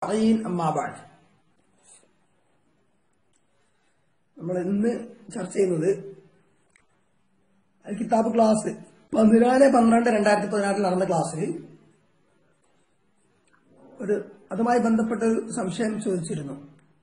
അജീൻ അമ്മാബാഡ് നമ്മൾ ഇന്ന് ചർച്ച ചെയ്യുന്നത് അൽ കിതാബ് ക്ലാസ് പതിനാല് പന്ത്രണ്ട് രണ്ടായിരത്തി പതിനാറിൽ നടന്ന ക്ലാസ്സിൽ ഒരു അതുമായി ബന്ധപ്പെട്ട ഒരു സംശയം ചോദിച്ചിരുന്നു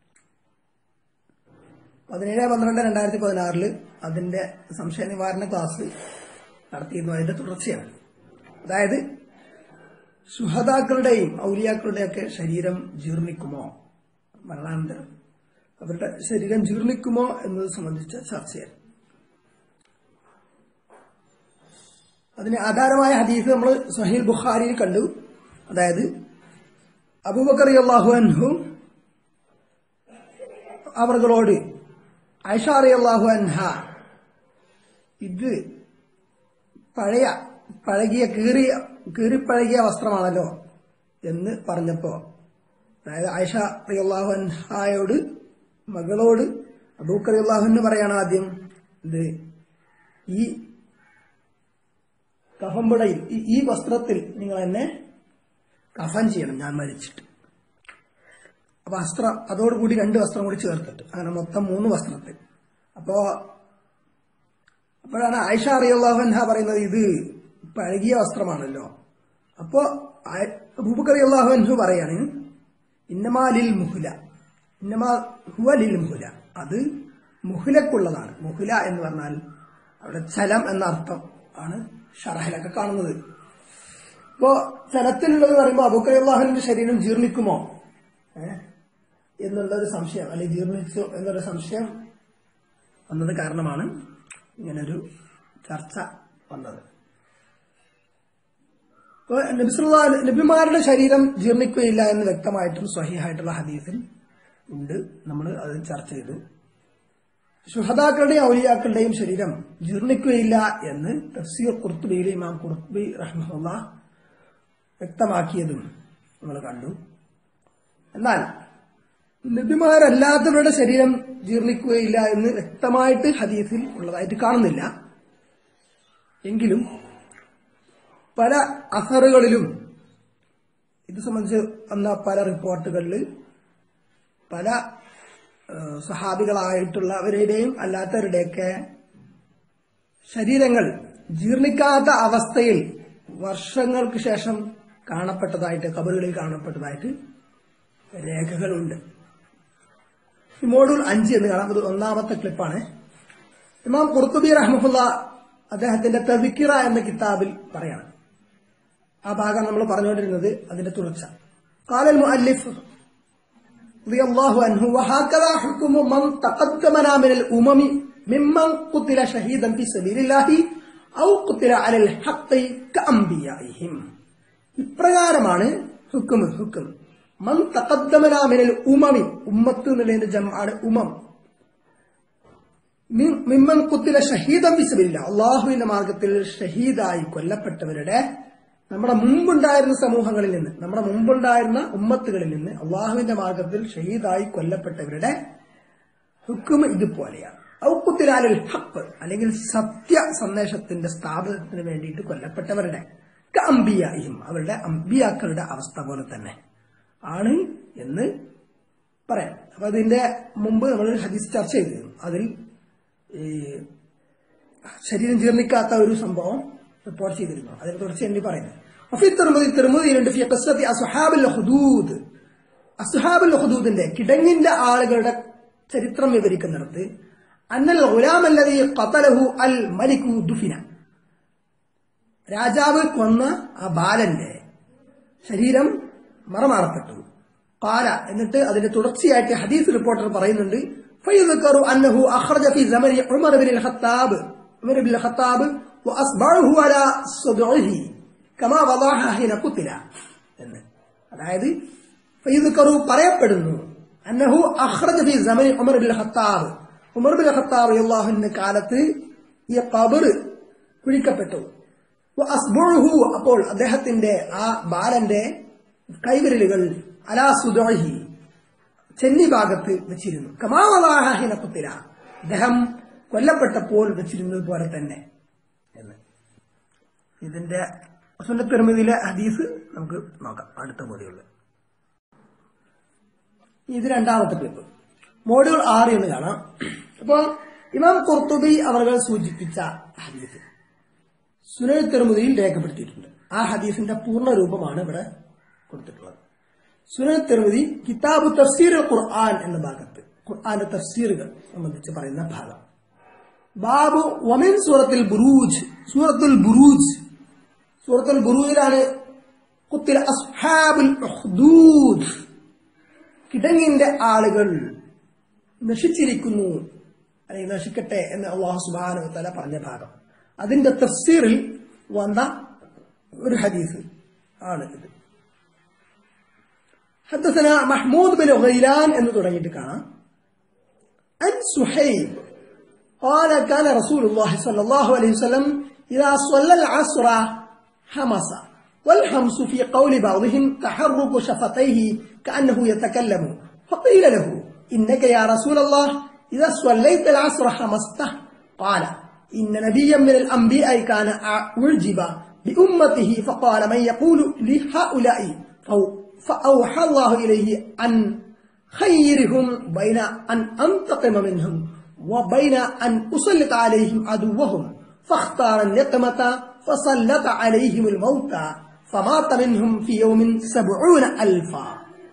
പതിനേഴ് പന്ത്രണ്ട് രണ്ടായിരത്തി പതിനാറില് അതിന്റെ സംശയ നിവാരണ ക്ലാസ് നടത്തിയിരുന്നു അതിന്റെ തുടർച്ചയാണ് അതായത് സുഹതാക്കളുടെയും ഔലിയാക്കളുടെയും ഒക്കെ ശരീരം ജീർണിക്കുമോ മരണാനന്തരം അവരുടെ ശരീരം ജീർണിക്കുമോ എന്നത് സംബന്ധിച്ച ചർച്ചയാണ് അതിന് ആധാരമായ ഹദീസ് നമ്മൾ സഹീൽ ബുഖാരിയിൽ കണ്ടു അതായത് അബൂബക്കർ അള്ളാഹു അൻഹു അവർകളോട് ഐഷാറി അള്ളാഹു അൻഹ ഇത് പഴയ പഴകിയ കീറിയ കീറിപ്പഴകിയ വസ്ത്രമാണല്ലോ എന്ന് പറഞ്ഞപ്പോ അതായത് ആയിഷ റിയല്ലാഹു അൻഹായോട് മകളോട് അബൂക്കർ അള്ളാഹുന്ന് പറയാണ് ആദ്യം ഇത് ഈ കഫമ്പുടയിൽ ഈ- ഈ വസ്ത്രത്തിൽ നിങ്ങൾ എന്നെ കഫൻ ചെയ്യണം ഞാൻ മരിച്ചിട്ട് അപ്പൊ വസ്ത്രം അതോടുകൂടി രണ്ട് വസ്ത്രം കൂടി ചേർത്തിട്ട് അങ്ങനെ മൊത്തം മൂന്ന് വസ്ത്രത്തിൽ അപ്പോ അപ്പോഴാണ് ആയിഷ അറിയുള്ളാഹൻഹ പറയുന്നത് ഇത് പഴകിയ വസ്ത്രമാണല്ലോ അപ്പോ അബൂബക്കർ അള്ളാഹുൻഹു പറയാണ് ഇന്നമാ ലിൽ മുഹുല ഇന്നമാ ഹുവ ലിൽ മുഹുല അത് മുഹുലക്കുള്ളതാണ് മുഹുല എന്ന് പറഞ്ഞാൽ അവിടെ ചലം എന്ന അർത്ഥം ആണ് ഷറഹിലൊക്കെ കാണുന്നത് ഇപ്പോ ചലത്തിലുള്ളത് പറയുമ്പോൾ അബൂക്കർ അള്ളാഹുവിന്റെ ശരീരം ജീർണിക്കുമോ ഏഹ് എന്നുള്ളൊരു സംശയം അല്ലെങ്കിൽ ജീർണിച്ചു എന്നൊരു സംശയം വന്നത് കാരണമാണ് ഇങ്ങനൊരു ചർച്ച വന്നത് ഇപ്പൊ നബിസുള്ള- നബിമാരുടെ ശരീരം ജീർണിക്കുകയില്ല എന്ന് വ്യക്തമായിട്ടും സ്വഹിയായിട്ടുള്ള ഹദീസിൽ ഉണ്ട് നമ്മൾ അത് ചർച്ച ചെയ്തു ശുഹദാക്കളുടെയും ഔലിയാക്കളുടെയും ശരീരം ജീർണിക്കുകയില്ല എന്ന് തഫ്സീർ കുർത്തുബിയിലെ ഇമാം കുർത്തുബി റഹ്മുള്ള വ്യക്തമാക്കിയതും നമ്മൾ കണ്ടു എന്നാൽ നബിമാരല്ലാത്തവരുടെ ശരീരം ജീർണിക്കുകയില്ല എന്ന് വ്യക്തമായിട്ട് ഹദീസിൽ ഉള്ളതായിട്ട് കാണുന്നില്ല എങ്കിലും പല അസറുകളിലും ഇത് സംബന്ധിച്ച് വന്ന പല റിപ്പോർട്ടുകളിൽ പല ഏഹ്, സഹാബികളായിട്ടുള്ളവരുടെയും അല്ലാത്തവരുടെയൊക്കെ ശരീരങ്ങൾ ജീർണിക്കാത്ത അവസ്ഥയിൽ വർഷങ്ങൾക്ക് ശേഷം കാണപ്പെട്ടതായിട്ട് കബറുകളിൽ കാണപ്പെട്ടതായിട്ട് രേഖകളുണ്ട് ഈ മോഡൂൾ അഞ്ച് എന്ന് കാണാം അത് ഒന്നാമത്തെ ക്ലിപ്പാണ് ഇമാം കുർത്തുബി റഹ്മുല്ല അദ്ദേഹത്തിന്റെ തവിക്കിറ എന്ന കിതാബിൽ പറയാണ് ആ ഭാഗം നമ്മൾ പറഞ്ഞുകൊണ്ടിരുന്നത് അതിന്റെ തുടർച്ച قال المؤلف رضي الله عنه وهكذا حكم من تقدمنا من الأمم ممن قتل شهيدا في سبيل الله أو قتل على الحق كأنبيائهم ഇപ്രകാരമാണ് ഹുക്കും ഹുക്കും മൻ തഖദ്ദമന മിനൽ ഉമമി ഉമ്മത്ത് എന്നുള്ളതിന്റെ ജമാണ് ഉമം മി- മിമ്മൻ കുത്തിലെ ഷഹീദം വിസബില്ല അള്ളാഹുവിന്റെ മാർഗത്തിൽ ഷഹീദായി കൊല്ലപ്പെട്ടവരുടെ നമ്മുടെ മുമ്പുണ്ടായിരുന്ന സമൂഹങ്ങളിൽ നിന്ന് നമ്മുടെ മുമ്പുണ്ടായിരുന്ന ഉമ്മത്തുകളിൽ നിന്ന് അള്ളാഹുവിന്റെ മാർഗത്തിൽ ഷഹീദായി കൊല്ലപ്പെട്ടവരുടെ ഹുക്കും ഇതുപോലെയാണ് ഔക്കുത്തിലാലിൽ ഹക്ക് അല്ലെങ്കിൽ സത്യ സന്ദേശത്തിന്റെ സ്ഥാപനത്തിന് വേണ്ടിയിട്ട് കൊല്ലപ്പെട്ടവരുടെ അമ്പിയായും അവരുടെ അമ്പിയാക്കളുടെ അവസ്ഥ പോലെ തന്നെ ആണ് എന്ന് പറയാം അപ്പൊ അതിന്റെ മുമ്പ് നമ്മൾ ഹദീസ് ചർച്ച ചെയ്തിരുന്നു അതിൽ ഈ ശരീരം ജീർണിക്കാത്ത ഒരു സംഭവം റിപ്പോർട്ട് ചെയ്തിരുന്നു അതിനെ തുടർച്ച എനിക്ക് പറയുന്നത് وفي الترمذي الترمذي ഉണ്ട് في قصة أصحاب الخدود അസുഹാബുൽ ഹുദൂദിന്റെ കിടങ്ങിന്റെ ആളുകളുടെ ചരിത്രം വിവരിക്കുന്നിടത്ത് അന്നൽ ഗുലാമല്ലതി ഖതലഹു അൽ മലികു ദുഫിന രാജാവ് കൊന്ന ആ ബാലന്റെ ശരീരം മറമാറപ്പെട്ടു قال എന്നിട്ട് അതിന്റെ തുടർച്ചയായിട്ട് ഹദീസ് റിപ്പോർട്ടർ പറയുന്നുണ്ട് فيذكر أنه أخرج في زمن عمر بن الخطاب عمر بن الخطاب وأصبعه على صدعه كما وضعها حين قتل എന്ന് അതായത് ഫൈദുക്കറു പറയപ്പെടുന്നു അന്നഹു അഖ്റജ ഫി സമനി Umar bin Khattab Umar bin Khattab റളിയല്ലാഹുവിന്റെ കാലത്ത് ഈ ഖബർ കുഴിക്കപ്പെട്ടു വ അസ്ബുഹു അപ്പോൾ അദ്ദേഹത്തിന്റെ ആ ബാലന്റെ കൈവിരലുകൾ അലാ സുദഹി ചെന്നി ഭാഗത്ത് വെച്ചിരുന്നു കമാവലാഹിന കുത്തില അദ്ദേഹം കൊല്ലപ്പെട്ടപ്പോൾ വെച്ചിരുന്നത് പോലെ തന്നെ എന്ന് ഇതിന്റെ സുന്നത്തെരുമതിയിലെ ഹദീസ് നമുക്ക് നോക്കാം അടുത്ത ബോധ്യമുള്ളത് ഇത് രണ്ടാമത്തെ ക്ലിപ്പ് മോഡ്യൂൾ ആറ് എന്ന് കാണാം അപ്പോൾ ഇമാം കുർത്തുബി അവർ സൂചിപ്പിച്ച ഹദീസ് സുനൽ തെർമുദിയിൽ രേഖപ്പെടുത്തിയിട്ടുണ്ട് ആ ഹദീസിന്റെ പൂർണ്ണ രൂപമാണ് ഇവിടെ കൊടുത്തിട്ടുള്ളത് സുനൽ തെർമുദി കിതാബ് തഫ്സീർ ഖുർആൻ എന്ന ഭാഗത്ത് ഖുർആന്റെ തഫ്സീറുകൾ സംബന്ധിച്ച് പറയുന്ന ഭാഗം ബാബു വമിൻ സൂറത്തിൽ ബുറൂജ് സൂറത്തുൽ ബുറൂജ് സൂറത്തുൽ ബുറൂജിലാണ് കുത്തില അസ്ഹാബുൽ ഉഖ്ദൂദ് കിടങ്ങിന്റെ ആളുകൾ നശിച്ചിരിക്കുന്നു അല്ലെങ്കിൽ നശിക്കട്ടെ എന്ന് അള്ളാഹു സുബാനു തല പറഞ്ഞ ഭാഗം അതിന്റെ തഫ്സീറിൽ വന്ന ഒരു ഹദീസ് ആണ് ഇത് حدثنا محمود بن غيلان എന്ന് തുടങ്ങിയിട്ട് കാണാം عن سحيب قال كان رسول الله صلى الله عليه وسلم إذا صلى العصر حمس والحمس في قول بعضهم تحرك شفتيه كأنه يتكلم فقيل له إنك يا رسول الله إذا صليت العصر حمسته قال إن نبيا من الأنبياء كان أعجب بأمته فقال من يقول لهؤلاء فأوحى الله إليه أن خيرهم بين أن أنتقم منهم وبين أن أسلط عليهم عدوهم فاختار النقمة فسلط عليهم الموتى فمات منهم في يوم سبعون ألفا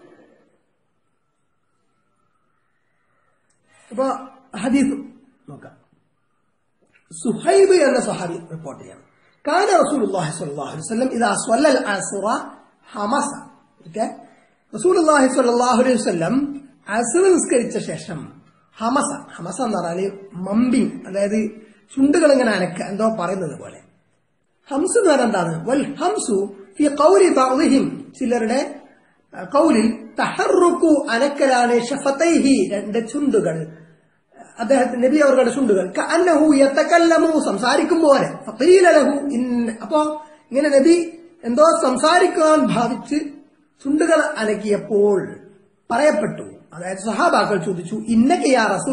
അപ്പൊ ഹദീസ് നോക്കാം സുഹൈബ് എന്ന സഹാബി റിപ്പോർട്ട് ചെയ്യണം കാന റസൂലുള്ളാഹി സ്വല്ലല്ലാഹു അലൈഹി വസല്ലം ഇദാ സ്വല്ലൽ അസ്റ ഹമസ ഓക്കേ റസൂലുള്ളാഹി സ്വല്ലല്ലാഹു അലൈഹി വസല്ലം അസ്ർ നിസ്കരിച്ച ശേഷം ഹമസ ഹമസ എന്ന് പറഞ്ഞാൽ മമ്പിങ് അതായത് ചുണ്ടുകൾ ഇങ്ങനെ അനക്ക എന്തോ പറയുന്നത് പോലെ ഹംസ് എന്ന് പറഞ്ഞാൽ എന്താണ് വൽ ഹംസു ഫി ഖൗലി ബഅദിഹിം ചിലരുടെ കൗലിൽ തഹറുക്കു അനക്കലാണ് ഷഫത്തൈഹി രണ്ട് ചുണ്ടുകൾ അദ്ദേഹത്തിന് നബി അവരുടെ ചുണ്ടുകൾ അന്നഹു യത്തക്കല്ലമു സംസാരിക്കും പോലെ ഫഖീലലഹു അപ്പോ ഇങ്ങനെ നബി എന്തോ സംസാരിക്കാൻ ഭാവിച്ച് ചുണ്ടുകൾ അനക്കിയപ്പോൾ പറയപ്പെട്ടു അതായത് സഹാബാക്കൾ ചോദിച്ചു ഇന്നക്കെ യാ റസൂൽ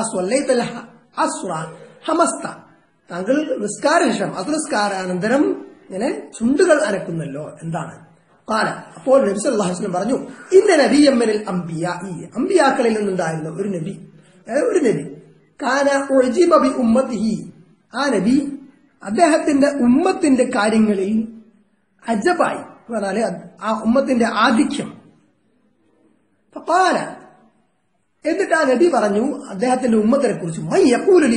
ഹമസ്ത താങ്കൾ നിസ്കാര ശേഷം അത് നിസ്കാരാനന്തരം ഇങ്ങനെ ചുണ്ടുകൾ അനക്കുന്നല്ലോ എന്താണ് കാല അപ്പോൾ നബി സല്ലല്ലാഹു അലൈഹി വസല്ലം പറഞ്ഞു ഇന്ന നബിയമ്മനിൽ അംബിയ ഈ അംബിയാക്കളിൽ നിന്നുണ്ടായിരുന്ന ഒരു നബി അതായത് ഒരു നബി കാന ഉഅ്ജിബ ബി ഉമ്മത്തിഹി ആ നബി അദ്ദേഹത്തിന്റെ ഉമ്മത്തിന്റെ കാര്യങ്ങളിൽ അജബായി പറഞ്ഞാല് ആ ഉമ്മത്തിന്റെ ആധിക്യം ഫഖാല എന്നിട്ട് ആ നബി പറഞ്ഞു അദ്ദേഹത്തിന്റെ ഉമ്മത്തിനെ കുറിച്ച് മയ്യക്കൂലി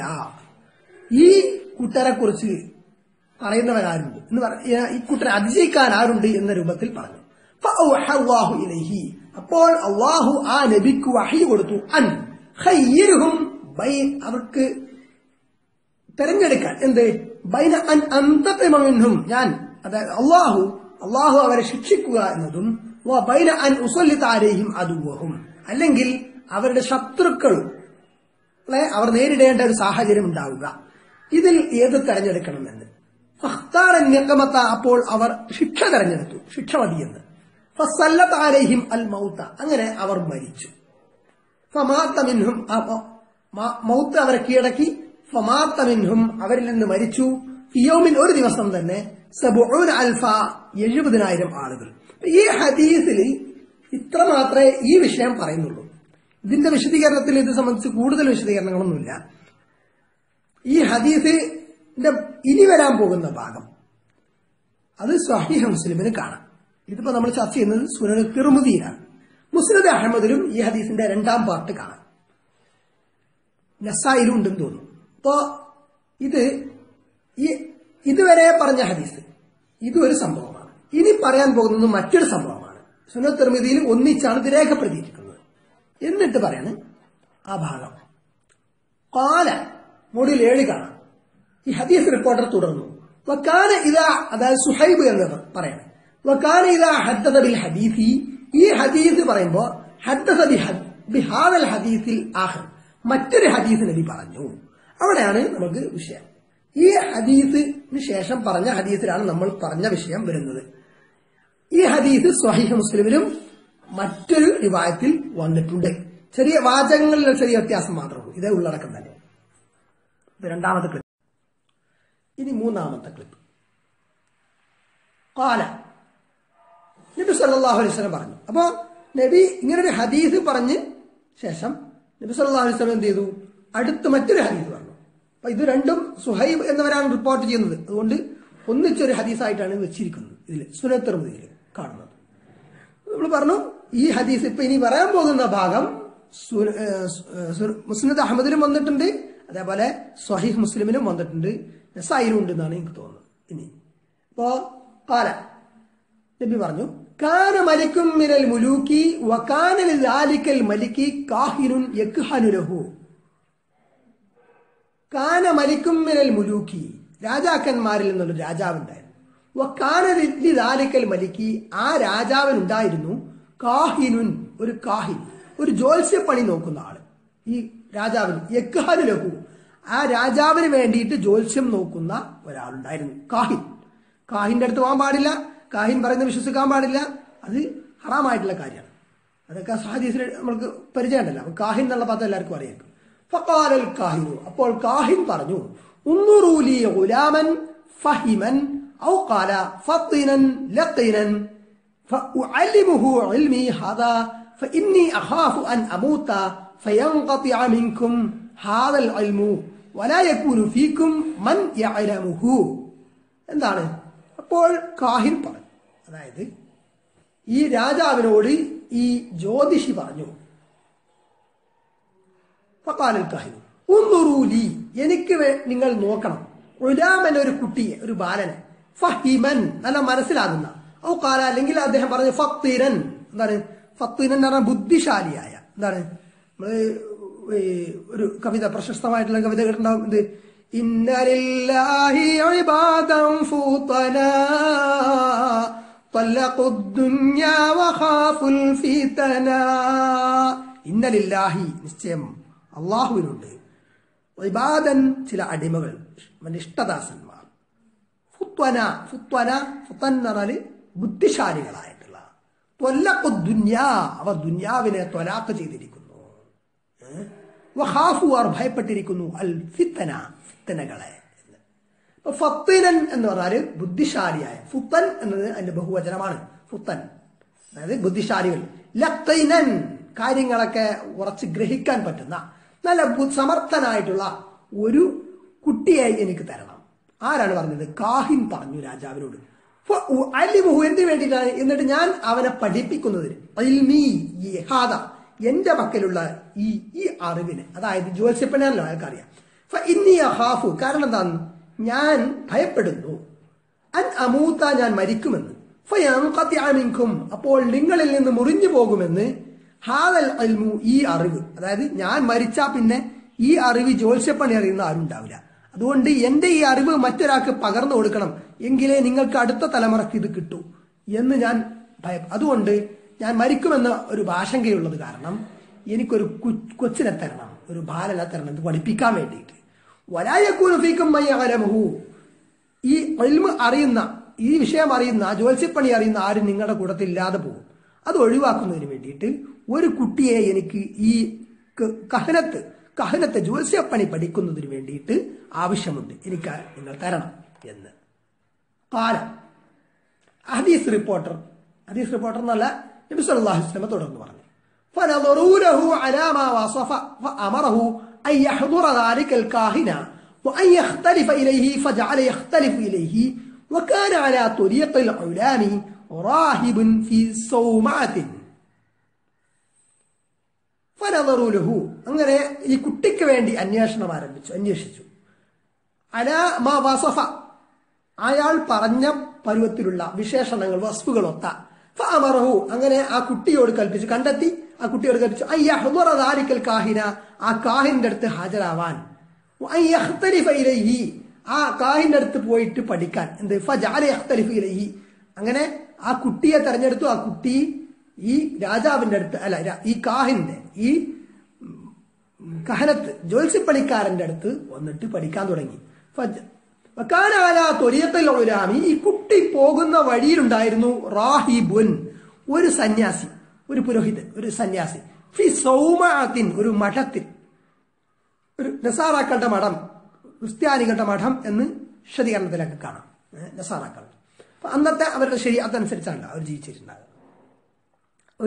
ഈ കൂട്ടരെ കുറിച്ച് പറയുന്നവരാരുണ്ട് എന്ന് പറഞ്ഞ ഈ കൂട്ടരെ അതിജയിക്കാൻ ആരുണ്ട് എന്ന രൂപത്തിൽ പറഞ്ഞു ഫഅൗഹല്ലാഹു ഇലൈഹി അപ്പോൾ അള്ളാഹു ആ നബിക്ക് വഹി കൊടുത്തു അൻ ഖയ്യിർഹും ബൈ അവർക്ക് തെരഞ്ഞെടുക്കാൻ എന്ത് ബൈന അൻ അന്തമിന്നും ഞാൻ അതായത് അള്ളാഹു അള്ളാഹു അവരെ ശിക്ഷിക്കുക എന്നതും ബൈന അൻ ഉസല്ലിത്താരേഹിം അതുവഹും അല്ലെങ്കിൽ അവരുടെ ശത്രുക്കളെ അവർ നേരിടേണ്ട ഒരു സാഹചര്യം ഉണ്ടാവുക ഇതിൽ ഏത് തെരഞ്ഞെടുക്കണമെന്ന് ഫഖ്താറന്യക്കമത്ത അപ്പോൾ അവർ ശിക്ഷ തെരഞ്ഞെടുത്തു ശിക്ഷ മതിയെന്ന് ഫസല്ലത്താരേഹിം അൽ മൗത്ത അങ്ങനെ അവർ മരിച്ചു ഫമാത്ത മിൻഹും മൗത്ത് അവരെ കീഴടക്കി ഫമാത്ത മിൻഹും അവരിൽ നിന്ന് മരിച്ചു ഫിയോമിൻ ഒരു ദിവസം തന്നെ സബുൻ അൽഫ എഴുപതിനായിരം ആളുകൾ ഈ ഹദീസിൽ ഇത്ര മാത്രമേ ഈ വിഷയം പറയുന്നുള്ളൂ ഇതിന്റെ വിശദീകരണത്തിൽ ഇത് സംബന്ധിച്ച് കൂടുതൽ വിശദീകരണങ്ങളൊന്നുമില്ല ഈ ഹദീസിന്റെ ഇനി വരാൻ പോകുന്ന ഭാഗം അത് സ്വഹീഹ് മുസ്ലിമിന് കാണാം ഇതിപ്പോ നമ്മൾ ചർച്ച ചെയ്യുന്നത് സുനൽ തിറുമുദിയിലാണ് മുസ്ലിദ് അഹമ്മദിലും ഈ ഹദീസിന്റെ രണ്ടാം പാർട്ട് കാണാം നസായിലും ഉണ്ടെന്ന് തോന്നുന്നു അപ്പോ ഇത് ഈ ഇതുവരെ പറഞ്ഞ ഹദീസ് ഇതൊരു സംഭവമാണ് ഇനി പറയാൻ പോകുന്നത് മറ്റൊരു സംഭവമാണ് സുനൽ തിർമിതിയിൽ ഒന്നിച്ചാണ് ഇത് രേഖപ്പെടുത്തിയിരിക്കുന്നത് എന്നിട്ട് പറയാണ് ആ ഭാഗം കാല മോഡിൽ ഏഴ് കാണാം ഈ ഹദീസ് റിപ്പോർട്ടർ തുടർന്നു വക്കാന ഇതാ അതായത് സുഹൈബ് എന്ന് പറയണം വക്കാന ഇതാ ഹദ്ദത ബിൽ ഹദീസി ഈ ഹദീസ് പറയുമ്പോ ഹദ്ദത ബിഹാദൽ ഹദീസിൽ ആഹ് മറ്റൊരു ഹദീസ് നബി പറഞ്ഞു അവിടെയാണ് നമുക്ക് വിഷയം ഈ ഹദീസിന് ശേഷം പറഞ്ഞ ഹദീസിലാണ് നമ്മൾ പറഞ്ഞ വിഷയം വരുന്നത് ഈ ഹദീസ് സ്വഹീഹ് മുസ്ലിമിലും മറ്റൊരു റിവായത്തിൽ വന്നിട്ടുണ്ട് ചെറിയ വാചകങ്ങളിലെ ചെറിയ വ്യത്യാസം മാത്രമേ ഉള്ളൂ ഇതേ ഉള്ളടക്കം തന്നെ ഇത് രണ്ടാമത്തെ ക്ലിപ്പ് ഇനി മൂന്നാമത്തെ ക്ലിപ്പ് കാല നബി സല്ലല്ലാഹു അലൈഹി വസല്ലം പറഞ്ഞു അപ്പോ നബി ഇങ്ങനൊരു ഹദീസ് പറഞ്ഞ് ശേഷം നബി സല്ലല്ലാഹു അലൈഹി വസല്ലം എന്ത് ചെയ്തു അടുത്ത് മറ്റൊരു ഹദീസ് പറഞ്ഞു അപ്പൊ ഇത് രണ്ടും സുഹൈബ് എന്നവരാണ് റിപ്പോർട്ട് ചെയ്യുന്നത് അതുകൊണ്ട് ഒന്നിച്ചൊരു ഹദീസായിട്ടാണ് ഇത് വെച്ചിരിക്കുന്നത് ഇതിൽ സുനത്തർമതിയിൽ കാണുന്നത് നമ്മൾ പറഞ്ഞു ഈ ഹദീസ് ഇപ്പൊ ഇനി പറയാൻ പോകുന്ന ഭാഗം സു- ഏഹ് സു- സു- മുസ്ലിദ് അഹമ്മദിലും വന്നിട്ടുണ്ട് അതേപോലെ സ്വഹീഹ് മുസ്ലിമിനും വന്നിട്ടുണ്ട് നസായിലും ഉണ്ട് എന്നാണ് എനിക്ക് തോന്നുന്നത് ഇനി ഇപ്പോ കാല നബി പറഞ്ഞു കാന മലിക്കും മിനൽ മുലൂക്കി വകാന ലിദാലിക്കൽ മലിക്കി കാഹിനുൻ യക്ഹനു ലഹു കാന മലിക്കും മിനൽ മുലൂക്കി രാജാക്കന്മാരിൽ നിന്നൊരു രാജാവുണ്ടായിരുന്നു വക്കാന ലിദാലിക്കൽ മലിക്കി ആ രാജാവിനുണ്ടായിരുന്നു കാഹിനുൻ ഒരു കാഹിൻ ഒരു ജ്യോത്സ്യപ്പണി നോക്കുന്ന ആള് ഈ രാജാവിന് യക്ഹാനു ലഹു ആ രാജാവിന് വേണ്ടിയിട്ട് ജ്യോത്സ്യം നോക്കുന്ന ഒരാളുണ്ടായിരുന്നു കാഹിൻ കാഹിന്റെ അടുത്ത് പോകാൻ പാടില്ല കാഹിൻ പറയുന്നത് വിശ്വസിക്കാൻ പാടില്ല അത് ഹറാമായിട്ടുള്ള കാര്യമാണ് അതൊക്കെ ഹദീസിൽ നമ്മൾക്ക് പരിചയമുണ്ടല്ലോ അപ്പൊ കാഹിൻ എന്നുള്ള പദം എല്ലാവർക്കും അറിയാം ഫഖാലൽ കാഹിനു അപ്പോൾ കാഹിൻ പറഞ്ഞു ഉന്നുറൂലി ഗുലാമൻ ഫഹിമൻ ഔ ഖാല ഫത്തിനൻ ലഖീനൻ فأعلمه علمي هذا فإني أخاف أن أموت فينقطع منكم هذا العلم ولا يكون فيكم من يعلمه എന്താണ് അപ്പോൾ കാഹിൻ പറഞ്ഞു അതായത് ഈ രാജാവിനോട് ഈ ജ്യോതിഷി പറഞ്ഞു ഫക്കാലൽ കാഹിനു ഉന്നുറൂലി എനിക്ക് വേ- നിങ്ങൾ നോക്കണം ഉലാമൻ ഒരു കുട്ടിയെ ഒരു ബാലനെ ഫഹിമൻ നല്ല മനസ്സിലാകുന്ന ഔ കാല അല്ലെങ്കിൽ അദ്ദേഹം പറഞ്ഞു ഫത്തീരൻ എന്താണ് ഫത്തീരൻ എന്ന് പറഞ്ഞാൽ ബുദ്ധിശാലിയായ എന്താണ് നമ്മള് ഈ ഒരു കവിത പ്രശസ്തമായിട്ടുള്ള കവിത കേട്ടിട്ടുണ്ടാവും ഇത് ഇന്നലില്ലാഹി ഇബാദൻ ഫൂതനാ طلقوا الدنيا وخافوا الفتنا ഇന്നലില്ലാഹി നിശ്ചയം അള്ളാഹുവിനുണ്ട് ഇബാദൻ ചില അടിമകൾ അവന്റെ ഇഷ്ടദാസന്മാർ ഫുത്വന ഫുത്വന ഫുത്തൻ എന്ന് പറഞ്ഞാല് ബുദ്ധിശാലികളായിട്ടുള്ള ത്വല്ലഖു ദുന്യാ അവർ ദുന്യാവിനെ ത്വലാക്ക് ചെയ്തിരിക്കുന്നു ഏ? വഖാഫു അവർ ഭയപ്പെട്ടിരിക്കുന്നു അൽ ഫിത്തന ഫിത്തനകളെ എന്ന്. അപ്പൊ ഫത്തിനൻ എന്ന് പറഞ്ഞാല് ബുദ്ധിശാലിയായ ഫുത്തൻ എന്നത് അതിന്റെ ബഹുവചനമാണ് ഫുത്തൻ അതായത് ബുദ്ധിശാലികൾ ലത്തൈനൻ കാര്യങ്ങളൊക്കെ ഉറച്ച് ഗ്രഹിക്കാൻ പറ്റുന്ന നല്ല ബു- സമർത്ഥനായിട്ടുള്ള ഒരു കുട്ടിയെ എനിക്ക് തരണം ആരാണ് പറഞ്ഞത് കാഹിൻ പറഞ്ഞു രാജാവിനോട് ഫ- ഉ- അലിമുഹു എന്തിനു വേണ്ടിയിട്ടാണ് എന്നിട്ട് ഞാൻ അവനെ പഠിപ്പിക്കുന്നതിന് ഇൽമീ ഈ ഹാദ എന്റെ പക്കലുള്ള ഈ ഈ അറിവിന് അതായത് ജ്യോത്സ്യപ്പനാണല്ലോ അയാൾക്കറിയാം ഫ ഇന്നി അഹാഫു കാരണം എന്താണ് ഞാൻ ഭയപ്പെടുന്നു അൻ അമൂത്ത ഞാൻ മരിക്കുമെന്ന് ഫയൻഖത്തിഅമിൻകും അപ്പോൾ നിങ്ങളിൽ നിന്ന് മുറിഞ്ഞു പോകുമെന്ന് ഹാദൽ അൽമു ഈ അറിവ് അതായത് ഞാൻ മരിച്ചാ പിന്നെ ഈ അറിവ് ജ്യോത്സ്യപ്പണി അറിയുന്ന ആരും ഉണ്ടാവില്ല അതുകൊണ്ട് എന്റെ ഈ അറിവ് മറ്റൊരാൾക്ക് പകർന്നു കൊടുക്കണം എങ്കിലേ നിങ്ങൾക്ക് അടുത്ത തലമുറക്ക് ഇത് കിട്ടൂ എന്ന് ഞാൻ ഭയ അതുകൊണ്ട് ഞാൻ മരിക്കുമെന്ന ഒരു ആശങ്കയുള്ളത് കാരണം എനിക്കൊരു കു- കൊച്ചിനെ തരണം ഒരു ബാലനെ തരണം ഇത് പഠിപ്പിക്കാൻ വേണ്ടിയിട്ട് വലായക്കൂനുഫീക്കും മയ്യകലമുഹു ഈ ഇൽമ് അറിയുന്ന ഈ വിഷയം അറിയുന്ന ജ്യോത്സ്യപ്പണി അറിയുന്ന ആരും നിങ്ങളുടെ കൂട്ടത്തിൽ ഇല്ലാതെ പോകും അത് ഒഴിവാക്കുന്നതിന് വേണ്ടിയിട്ട് ഒരു കുട്ടിയെ എനിക്ക് ഈ ക- കഹനത്ത് കഹനത്തെ ജ്യോത്സ്യപ്പണി പഠിക്കുന്നതിന് വേണ്ടിയിട്ട് ആവശ്യമുണ്ട് എനിക്ക് നിങ്ങൾ തരണം എന്ന് കാലം ഹദീസ് റിപ്പോർട്ടർ ഹദീസ് റിപ്പോർട്ടർ എന്നല്ല നബി സല്ലല്ലാഹു അലൈഹി വസല്ലം തുടർന്ന് പറഞ്ഞു فنظروا له على ما وصف فأمره أن يحضر ذلك الكاهن وأن يختلف إليه فجعل يختلف إليه وكان على طريق العلام راهب في صومعة فنظروا له അങ്ങനെ ഈ കുട്ടിക്ക് വേണ്ടി അന്വേഷണം ആരംഭിച്ചു അന്വേഷിച്ചു അല മാ വസഫ അയാൾ പറഞ്ഞ പരുവത്തിലുള്ള വിശേഷണങ്ങൾ വസ്തുക്കളൊത്ത ഫഅമറഹു അങ്ങനെ ആ കുട്ടിയോട് കൽപ്പിച്ചു കണ്ടെത്തി ആ കുട്ടിയോട് കൽപ്പിച്ചു അയ്യഹ്ദുറ ദാലിക്കൽ കാഹിന ആ കാഹിന്റെ അടുത്ത് ഹാജരാവാൻ വഅയ്യഖ്തലിഫ ഇലൈഹി ആ കാഹിന്റെ അടുത്ത് പോയിട്ട് പഠിക്കാൻ എന്ത് ഫജഅല യഖ്തലിഫു ഇലൈഹി അങ്ങനെ ആ കുട്ടിയെ തെരഞ്ഞെടുത്തു ആ കുട്ടി ഈ രാജാവിന്റെ അടുത്ത് അല്ല ര- ഈ കാഹിന്റെ ഈ കഹനത്ത് ജ്യോത്സ്യപ്പണിക്കാരന്റെ അടുത്ത് വന്നിട്ട് പഠിക്കാൻ തുടങ്ങി ഫജ- വക്കാനാല ത്വരിയത്തിൽ ഉലാമി ഈ കുട്ടി പോകുന്ന വഴിയിലുണ്ടായിരുന്നു റാഹിബുൻ ഒരു സന്യാസി ഒരു പുരോഹിതൻ ഒരു സന്യാസി ഫി സൗമാത്തിൻ ഒരു മഠത്തിൽ ഒരു നസാറാക്കളുടെ മഠം ക്രിസ്ത്യാനികളുടെ മഠം എന്ന് വിശദീകരണത്തിലൊക്കെ കാണാം ഏ, നസാറാക്കൾ അപ്പൊ അന്നത്തെ അവരുടെ ശരി അതനുസരിച്ചാണ് അവർ ജീവിച്ചിട്ടുണ്ടാകുക ഒരു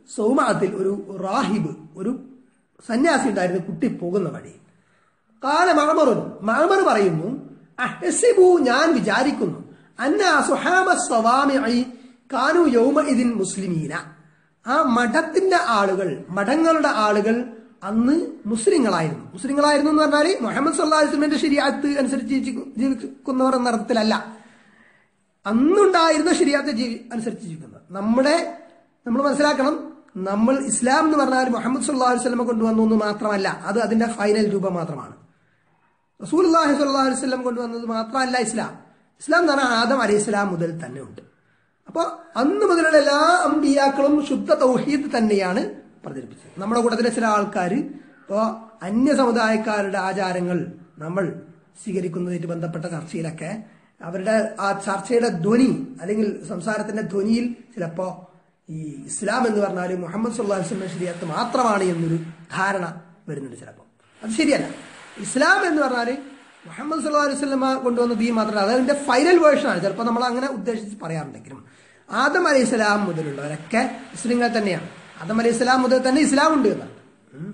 സൗമാത്തിൽ ഒരു റാഹിബ് ഒരു സന്യാസി ഉണ്ടായിരുന്നു കുട്ടി പോകുന്ന വഴി കാല മഴമറുൻ മഴമർ പറയുന്നു അഹ്സിബു ഞാൻ വിചാരിക്കുന്നു അന്ന സുഹാബ സ്വവാമി കാനു യൗമ ഇതിൻ മുസ്ലിമീന ആ മഠത്തിന്റെ ആളുകൾ മഠങ്ങളുടെ ആളുകൾ അന്ന് മുസ്ലിങ്ങളായിരുന്നു മുസ്ലിങ്ങളായിരുന്നു എന്ന് പറഞ്ഞാൽ മുഹമ്മദ് സല്ലാസ്ലമിന്റെ ശരിയാത്ത് അനുസരിച്ച് ജീവി- ജീവിക്കുന്നവർ എന്ന അർത്ഥത്തിലല്ല അന്നുണ്ടായിരുന്ന ശരിയാത്ത ജീവി അനുസരിച്ച് ജീവിക്കുന്നത് നമ്മുടെ നമ്മൾ മനസ്സിലാക്കണം നമ്മൾ ഇസ്ലാം എന്ന് പറഞ്ഞാൽ മുഹമ്മദ് സല്ലാഹു വസ്ലമ കൊണ്ടുവന്നു എന്ന് മാത്രമല്ല അത് അതിന്റെ ഫൈനൽ രൂപം മാത്രമാണ് റസൂൽ അള്ളാഹി സ്വല്ലല്ലാഹു അലൈഹി വസല്ലം കൊണ്ടുവന്നത് മാത്രമല്ല ഇസ്ലാം ഇസ്ലാം എന്ന് പറഞ്ഞാൽ ആദം അലൈഹി ഇസ്ലാം മുതൽ തന്നെ ഉണ്ട് അപ്പൊ അന്ന് മുതലുള്ള എല്ലാ അമ്പിയാക്കളും ശുദ്ധ തൗഹീദ് തന്നെയാണ് പ്രചരിപ്പിച്ചത് നമ്മുടെ കൂട്ടത്തിലെ ചില ആൾക്കാർ ഇപ്പോ അന്യ സമുദായക്കാരുടെ ആചാരങ്ങൾ നമ്മൾ സ്വീകരിക്കുന്നതുമായിട്ട് ബന്ധപ്പെട്ട ചർച്ചയിലൊക്കെ അവരുടെ ആ ചർച്ചയുടെ ധ്വനി അല്ലെങ്കിൽ സംസാരത്തിന്റെ ധ്വനിയിൽ ചിലപ്പോ ഈ ഇസ്ലാം എന്ന് പറഞ്ഞാൽ മുഹമ്മദ് സുല്ലാ വസ്ലം ശരിയത്ത് മാത്രമാണ് എന്നൊരു ധാരണ വരുന്നുണ്ട് ചിലപ്പോൾ അത് ശരിയല്ല ഇസ്ലാം എന്ന് പറഞ്ഞാൽ മുഹമ്മദ് സല്ലാ അലൈഹി സ്വലമ കൊണ്ടുവന്ന ദീൻ മാത്രമല്ല അത് അതിന്റെ ഫൈനൽ വേർഷനാണ് ചിലപ്പോൾ നമ്മൾ അങ്ങനെ ഉദ്ദേശിച്ച് പറയാറുണ്ടെങ്കിലും ആദം അലൈഹി സ്വലാം മുതലുള്ളവരൊക്കെ മുസ്ലിങ്ങൾ തന്നെയാണ് ആദം അലൈഹി സ്വലാം മുതൽ തന്നെ ഇസ്ലാം ഉണ്ട് എന്നാണ് ഉം.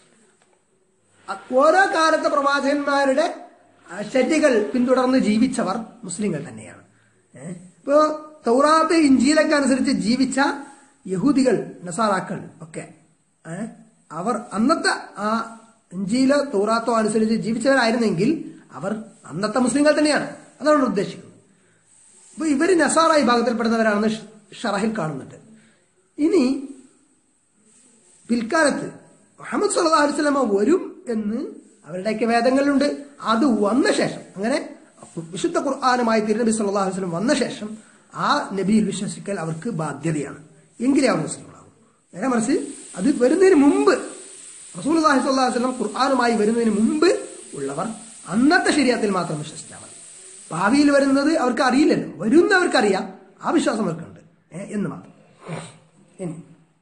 അ- ഓരോ കാലത്തെ പ്രവാചകന്മാരുടെ ആ, ശരികൾ പിന്തുടർന്ന് ജീവിച്ചവർ മുസ്ലിങ്ങൾ തന്നെയാണ് ഏഹ് ഇപ്പോ തൗറാത്ത് ഇഞ്ചിയിലൊക്കെ അനുസരിച്ച് ജീവിച്ച യഹൂദികൾ നസാറാക്കൾ ഒക്കെ ഏഹ് അവർ അന്നത്തെ ആ ഇഞ്ചിയിലോ തൗറാത്തോ അനുസരിച്ച് ജീവിച്ചവരായിരുന്നെങ്കിൽ അവർ അന്നത്തെ മുസ്ലിങ്ങൾ തന്നെയാണ് അതാണ് ഇവിടെ ഉദ്ദേശിക്കുന്നത് അപ്പൊ ഇവര് നസാറ വിഭാഗത്തിൽപ്പെടുന്നവരാണെന്ന് ഷ- ഷറഹിൽ കാണുന്നുണ്ട് ഇനി പിൽക്കാലത്ത് മുഹമ്മദ് സല്ലാ അലുസലമ വരും എന്ന് അവരുടെയൊക്കെ വേദങ്ങളിലുണ്ട് അത് വന്ന ശേഷം അങ്ങനെ വിശുദ്ധ ഖുർആാനുമായി തിരുനബി സല്ലാ അലുസലം വന്ന ശേഷം ആ നബിയിൽ വിശ്വസിക്കൽ അവർക്ക് ബാധ്യതയാണ് എങ്കിലേ അവർ മുസ്ലിങ്ങളാകും നേരെ മറിച്ച് അത് വരുന്നതിന് മുമ്പ് റസൂൽ അള്ളാഹി സ്വല്ലാ വസ്ലം ഖുർആാനുമായി വരുന്നതിന് മുമ്പ് ഉള്ളവർ അന്നത്തെ ശരീരത്തിൽ മാത്രം വിശ്വസിച്ചാൽ മതി ഭാവിയിൽ വരുന്നത് അവർക്ക് അറിയില്ലല്ലോ വരുന്നവർക്കറിയാം ആ വിശ്വാസം അവർക്കുണ്ട് ഏ, എന്ന് മാത്രം ഇനി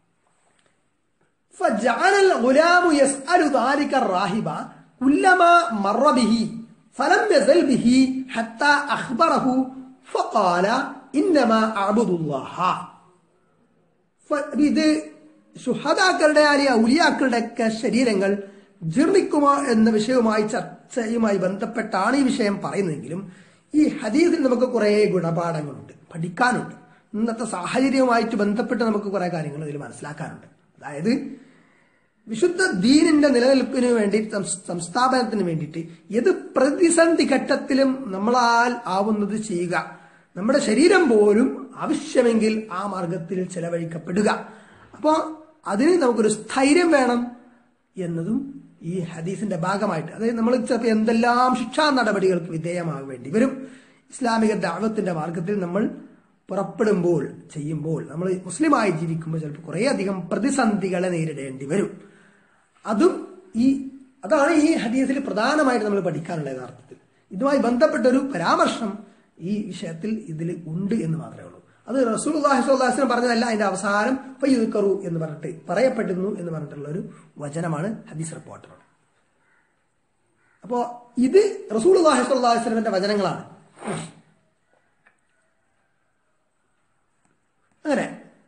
فجعل الغلام يسأل ذلك الراهب كلما مر به فلم يزل به حتى أخبره فقال إنما أعبد الله ഫ- ഇത് ശുഹദാക്കളുടെ അല്ലെങ്കിൽ ഔലിയാക്കളുടെ ഒക്കെ ശരീരങ്ങൾ ജീർണിക്കുമോ എന്ന വിഷയവുമായി ചർച്ചയുമായി ബന്ധപ്പെട്ടാണ് ഈ വിഷയം പറയുന്നതെങ്കിലും ഈ ഹദീസിൽ നമുക്ക് കുറെ ഗുണപാഠങ്ങളുണ്ട് പഠിക്കാനുണ്ട് ഇന്നത്തെ സാഹചര്യവുമായിട്ട് ബന്ധപ്പെട്ട് നമുക്ക് കുറെ കാര്യങ്ങൾ ഇതിൽ മനസ്സിലാക്കാനുണ്ട് അതായത് വിശുദ്ധ ദീനിന്റെ നിലനിൽപ്പിന് വേണ്ടി സം- സംസ്ഥാപനത്തിന് വേണ്ടിയിട്ട് ഏത് പ്രതിസന്ധി ഘട്ടത്തിലും നമ്മളാൽ ആവുന്നത് ചെയ്യുക നമ്മുടെ ശരീരം പോലും ആവശ്യമെങ്കിൽ ആ മാർഗത്തിൽ ചെലവഴിക്കപ്പെടുക അപ്പോൾ അതിന് നമുക്കൊരു സ്ഥൈര്യം വേണം എന്നതും ഈ ഹദീസിന്റെ ഭാഗമായിട്ട് അതായത് നമ്മൾ ചിലപ്പോൾ എന്തെല്ലാം ശിക്ഷാ നടപടികൾക്ക് വിധേയമാകേണ്ടി വരും ഇസ്ലാമിക ദാവത്തിന്റെ മാർഗത്തിൽ നമ്മൾ പുറപ്പെടുമ്പോൾ ചെയ്യുമ്പോൾ നമ്മൾ മുസ്ലിമായി ജീവിക്കുമ്പോൾ ചിലപ്പോൾ കുറേയധികം പ്രതിസന്ധികളെ നേരിടേണ്ടി വരും അതും ഈ അതാണ് ഈ ഹദീസിൽ പ്രധാനമായിട്ട് നമ്മൾ പഠിക്കാനുള്ള യഥാർത്ഥത്തിൽ ഇതുമായി ബന്ധപ്പെട്ട ഒരു പരാമർശം ഈ വിഷയത്തിൽ ഇതിൽ ഉണ്ട് എന്ന് മാത്രമേ ഉള്ളൂ അത് റസൂൽ അള്ളാഹിസ്വല്ലാസ്ലം പറഞ്ഞതല്ല അതിന്റെ അവസാനം ഫയ്യുക്കറു എന്ന് പറഞ്ഞിട്ട് പറയപ്പെടുന്നു എന്ന് പറഞ്ഞിട്ടുള്ള ഒരു വചനമാണ് ഹദീസ് റിപ്പോർട്ടർ അപ്പോ ഇത് റസൂൽ അള്ളാഹിസ്വല്ലാസ്ലമിന്റെ വചനങ്ങളാണ് അങ്ങനെ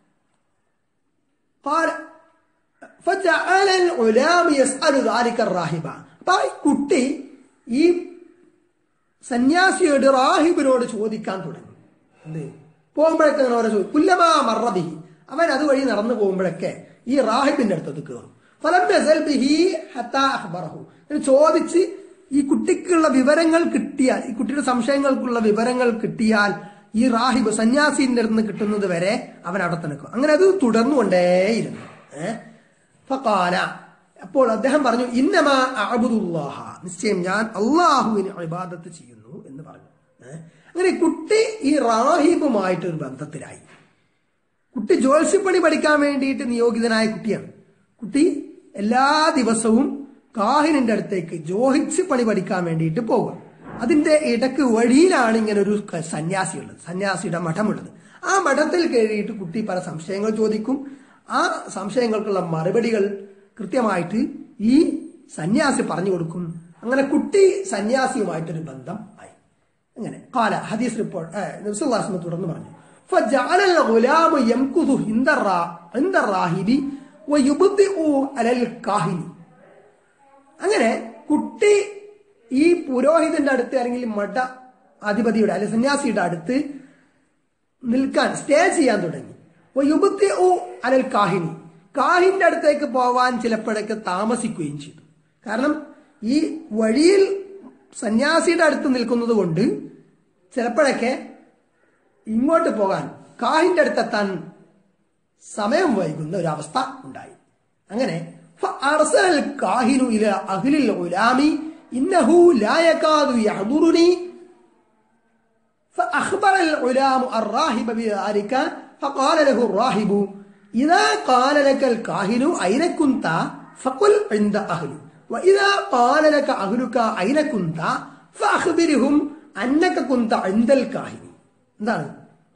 قال فجعل الغلام يسأل ذلك الراهب അപ്പൊ ഈ കുട്ടി ഈ സന്യാസിയോട് റാഹിബിനോട് ചോദിക്കാൻ തുടങ്ങി എന്ത് പോകുമ്പോഴൊക്കെ അങ്ങനെ ഓരോ ചോദിക്കും കുല്ലമാ മറബിഹി അവൻ അതുവഴി നടന്നു പോകുമ്പോഴൊക്കെ ഈ റാഹിബിന്റെ അടുത്തത് കയറും ഫലം ബസൽ ബിഹി ഹത്താ അഖ്ബറഹു എന്നിട്ട് ചോദിച്ച് ഈ കുട്ടിക്കുള്ള വിവരങ്ങൾ കിട്ടിയാൽ ഈ കുട്ടിയുടെ സംശയങ്ങൾക്കുള്ള വിവരങ്ങൾ കിട്ടിയാൽ ഈ റാഹിബ് സന്യാസിന്റെ അടുത്ത് നിന്ന് കിട്ടുന്നത് വരെ അവൻ അവിടെ തന്നെ നിൽക്കും അങ്ങനെ അത് തുടർന്നുകൊണ്ടേയിരുന്നു ഏഹ് ഫഖാല അപ്പോൾ അദ്ദേഹം പറഞ്ഞു ഇന്നമാ അഅബുദുല്ലാഹ നിശ്ചയം ഞാൻ അള്ളാഹുവിന് ഇബാദത്ത് ചെയ്യുന്നു എന്ന് പറഞ്ഞു ഏഹ് അങ്ങനെ കുട്ടി ഈ റാഹിബുമായിട്ട് ഒരു ബന്ധത്തിലായി കുട്ടി ജ്യോത്സ്യപ്പണി പഠിക്കാൻ വേണ്ടിയിട്ട് നിയോഗിതനായ കുട്ടിയാണ് കുട്ടി എല്ലാ ദിവസവും കാഹിനിന്റെ അടുത്തേക്ക് ജ്യോഹിച്ച് പണി പഠിക്കാൻ വേണ്ടിയിട്ട് പോകും അതിന്റെ ഇടക്ക് വഴിയിലാണ് ഇങ്ങനെ ഒരു ക- സന്യാസി ഉള്ളത് സന്യാസിയുടെ മഠമുള്ളത് ആ മഠത്തിൽ കയറിയിട്ട് കുട്ടി പല സംശയങ്ങൾ ചോദിക്കും ആ സംശയങ്ങൾക്കുള്ള മറുപടികൾ കൃത്യമായിട്ട് ഈ സന്യാസി പറഞ്ഞു കൊടുക്കും അങ്ങനെ കുട്ടി സന്യാസിയുമായിട്ടൊരു ബന്ധം ആയി അങ്ങനെ കാല ഹദീസ് റിപ്പോർട്ട് നബ്സുല്ലാസ്മ തുടർന്ന് പറഞ്ഞു فجعل الغلام يمكث عند الرا- عند الراهب ويبطئ على الكاهن അങ്ങനെ കുട്ടി ഈ പുരോഹിതന്റെ അടുത്ത് അല്ലെങ്കിൽ മഠ അധിപതിയുടെ അല്ലെ സന്യാസിയുടെ അടുത്ത് നിൽക്കാൻ സ്റ്റേ ചെയ്യാൻ തുടങ്ങി യുബത്തി ഓ അലൽ കാഹിനി കാഹിന്റെ അടുത്തേക്ക് പോവാൻ ചിലപ്പോഴൊക്കെ താമസിക്കുകയും ചെയ്തു കാരണം ഈ വഴിയിൽ സന്യാസിയുടെ അടുത്ത് നിൽക്കുന്നത് കൊണ്ട് ചിലപ്പോഴൊക്കെ ഇങ്ങോട്ട് പോകാൻ കാഹിന്റെ അടുത്തെത്താൻ സമയം വൈകുന്ന ഒരു അവസ്ഥ ഉണ്ടായി അങ്ങനെ فأرسل الكاهن إلى أهل الغلام إنه لا يكاد يحضرني فأخبر الغلام الراهب بذلك فقال له الراهب إذا قال لك الكاهن أين كنت فقل عند أهلي وإذا قال لك أهلك أين كنت فأخبرهم أنك كنت عند الكاهن എന്താണ്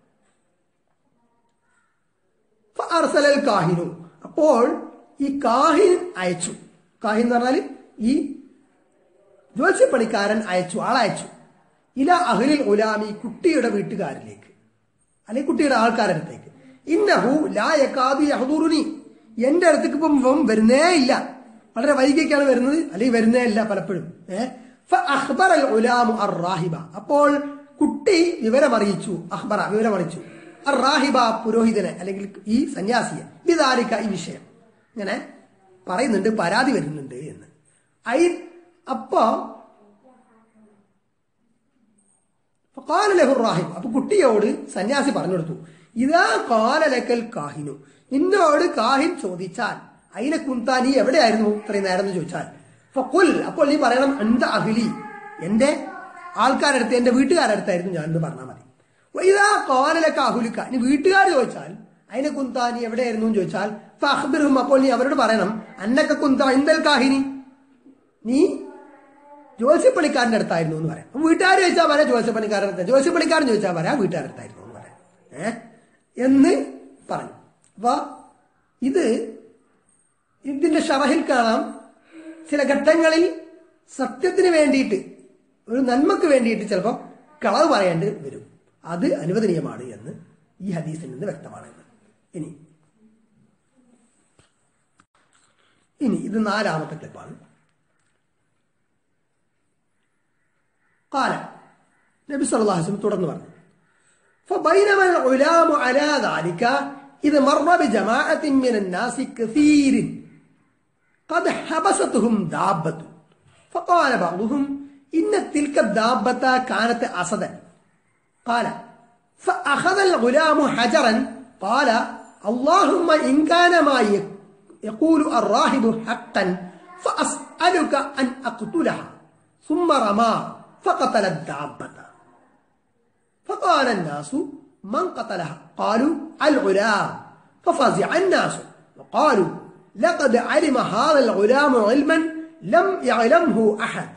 അർസലൽ കാഹിനു അപ്പോൾ ഈ കാഹിൻ അയച്ചു കാഹിൻ എന്ന് പറഞ്ഞാൽ ഈ ജ്യോത്സ്യപ്പണിക്കാരൻ അയച്ചു ആളയച്ചു ഇല അഹ്ലിൽ ഉലാമി കുട്ടിയുടെ വീട്ടുകാരിലേക്ക് അല്ലെങ്കിൽ കുട്ടിയുടെ ആൾക്കാരുടെ അടുത്തേക്ക് ഇന്നഹു ലാ യക്കാദു യഹദൂറുനി എന്റെ അടുത്തേക്ക് ഇപ്പം ഇവൻ വരുന്നേ ഇല്ല വളരെ വൈകിയൊക്കെയാണ് വരുന്നത് അല്ലെങ്കിൽ വരുന്നേ ഇല്ല പലപ്പോഴും ഏഹ് ഫഅഖ്ബറ അൽ ഉലാമു അർ റാഹിബ അപ്പോൾ കുട്ടി വിവരം അറിയിച്ചു അഖ്ബറ വിവരം അറിയിച്ചു അർ റാഹിബ പുരോഹിതനെ അല്ലെങ്കിൽ ഈ സന്യാസിയെ വിതാരിക്ക ഈ വിഷയം ഇങ്ങനെ പറയുന്നുണ്ട് പരാതി വരുന്നുണ്ട് എന്ന് ഐ അപ്പോ ഫഖാല ലഹു റാഹിബ് അപ്പൊ കുട്ടിയോട് സന്യാസി പറഞ്ഞു കൊടുത്തു ഇതാ കാലലക്കൽ കാഹിനു നിന്നോട് കാഹിൻ ചോദിച്ചാൽ അതിനെ കുന്താ നീ എവിടെയായിരുന്നു ഇത്രയും നേരം എന്ന് ചോദിച്ചാൽ ഫക്കുൽ അപ്പോൾ നീ പറയണം എന്താ അഖിലി എന്റെ ആൾക്കാരുടെ അടുത്ത് എന്റെ വീട്ടുകാരുടെ അടുത്തായിരുന്നു ഞാൻ എന്ന് പറഞ്ഞാൽ മതി ഇതാ കാലലക്ക അഹുലിക്ക ഇനി വീട്ടുകാർ ചോദിച്ചാൽ അതിനെ കുന്താ നീ എവിടെയായിരുന്നു എന്ന് ചോദിച്ചാൽ ഫഹ്ബിറും അപ്പോൾ നീ അവരോട് പറയണം അന്നക്ക കുന്ത എന്തൽ കാഹിനി നീ ജ്യോത്സ്യപ്പണിക്കാരന്റെ അടുത്തായിരുന്നു എന്ന് പറയാം അപ്പൊ വീട്ടുകാർ ചോദിച്ചാൽ പറയാം ജ്യോത്സ്യപ്പണിക്കാരൻ അടുത്ത ജ്യോത്സ്യപ്പണിക്കാരൻ ചോദിച്ചാൽ പറയാം വീട്ടുകാരുടെ അടുത്തായിരുന്നു എന്ന് പറയാം ഏ എന്ന് പറഞ്ഞു അപ്പൊ ഇത് ഇതിന്റെ ഷറഹിൽ കാണാം ചില ഘട്ടങ്ങളിൽ സത്യത്തിന് വേണ്ടിയിട്ട് ഒരു നന്മക്ക് വേണ്ടിയിട്ട് ചിലപ്പോൾ കളവ് പറയേണ്ടി വരും അത് അനുവദനീയമാണ് എന്ന് ഈ ഹദീസിൽ നിന്ന് വ്യക്തമാണ് എന്ന് ഇനി ഇനി ഇത് നാലാമത്തെ ക്ലിപ്പാണ് قال നബി സല്ലല്ലാഹു അലൈഹി വസല്ലം തുടർന്ന് പറഞ്ഞു فبينما العلام على ذلك إذا مر بجماعة من الناس كثير قد حبستهم دابة فقال بعضهم إن تلك الدابة كانت أسدا قال فأخذ الغلام حجرا قال اللهم إن كان ما يقول الراهب حقا فأسألك أن أقتلها ثم رمى فقتل الدابة فقال الناس من قتلها قالوا الغلام ففزع الناس وقالوا لقد علم هذا الغلام علما لم يعلمه أحد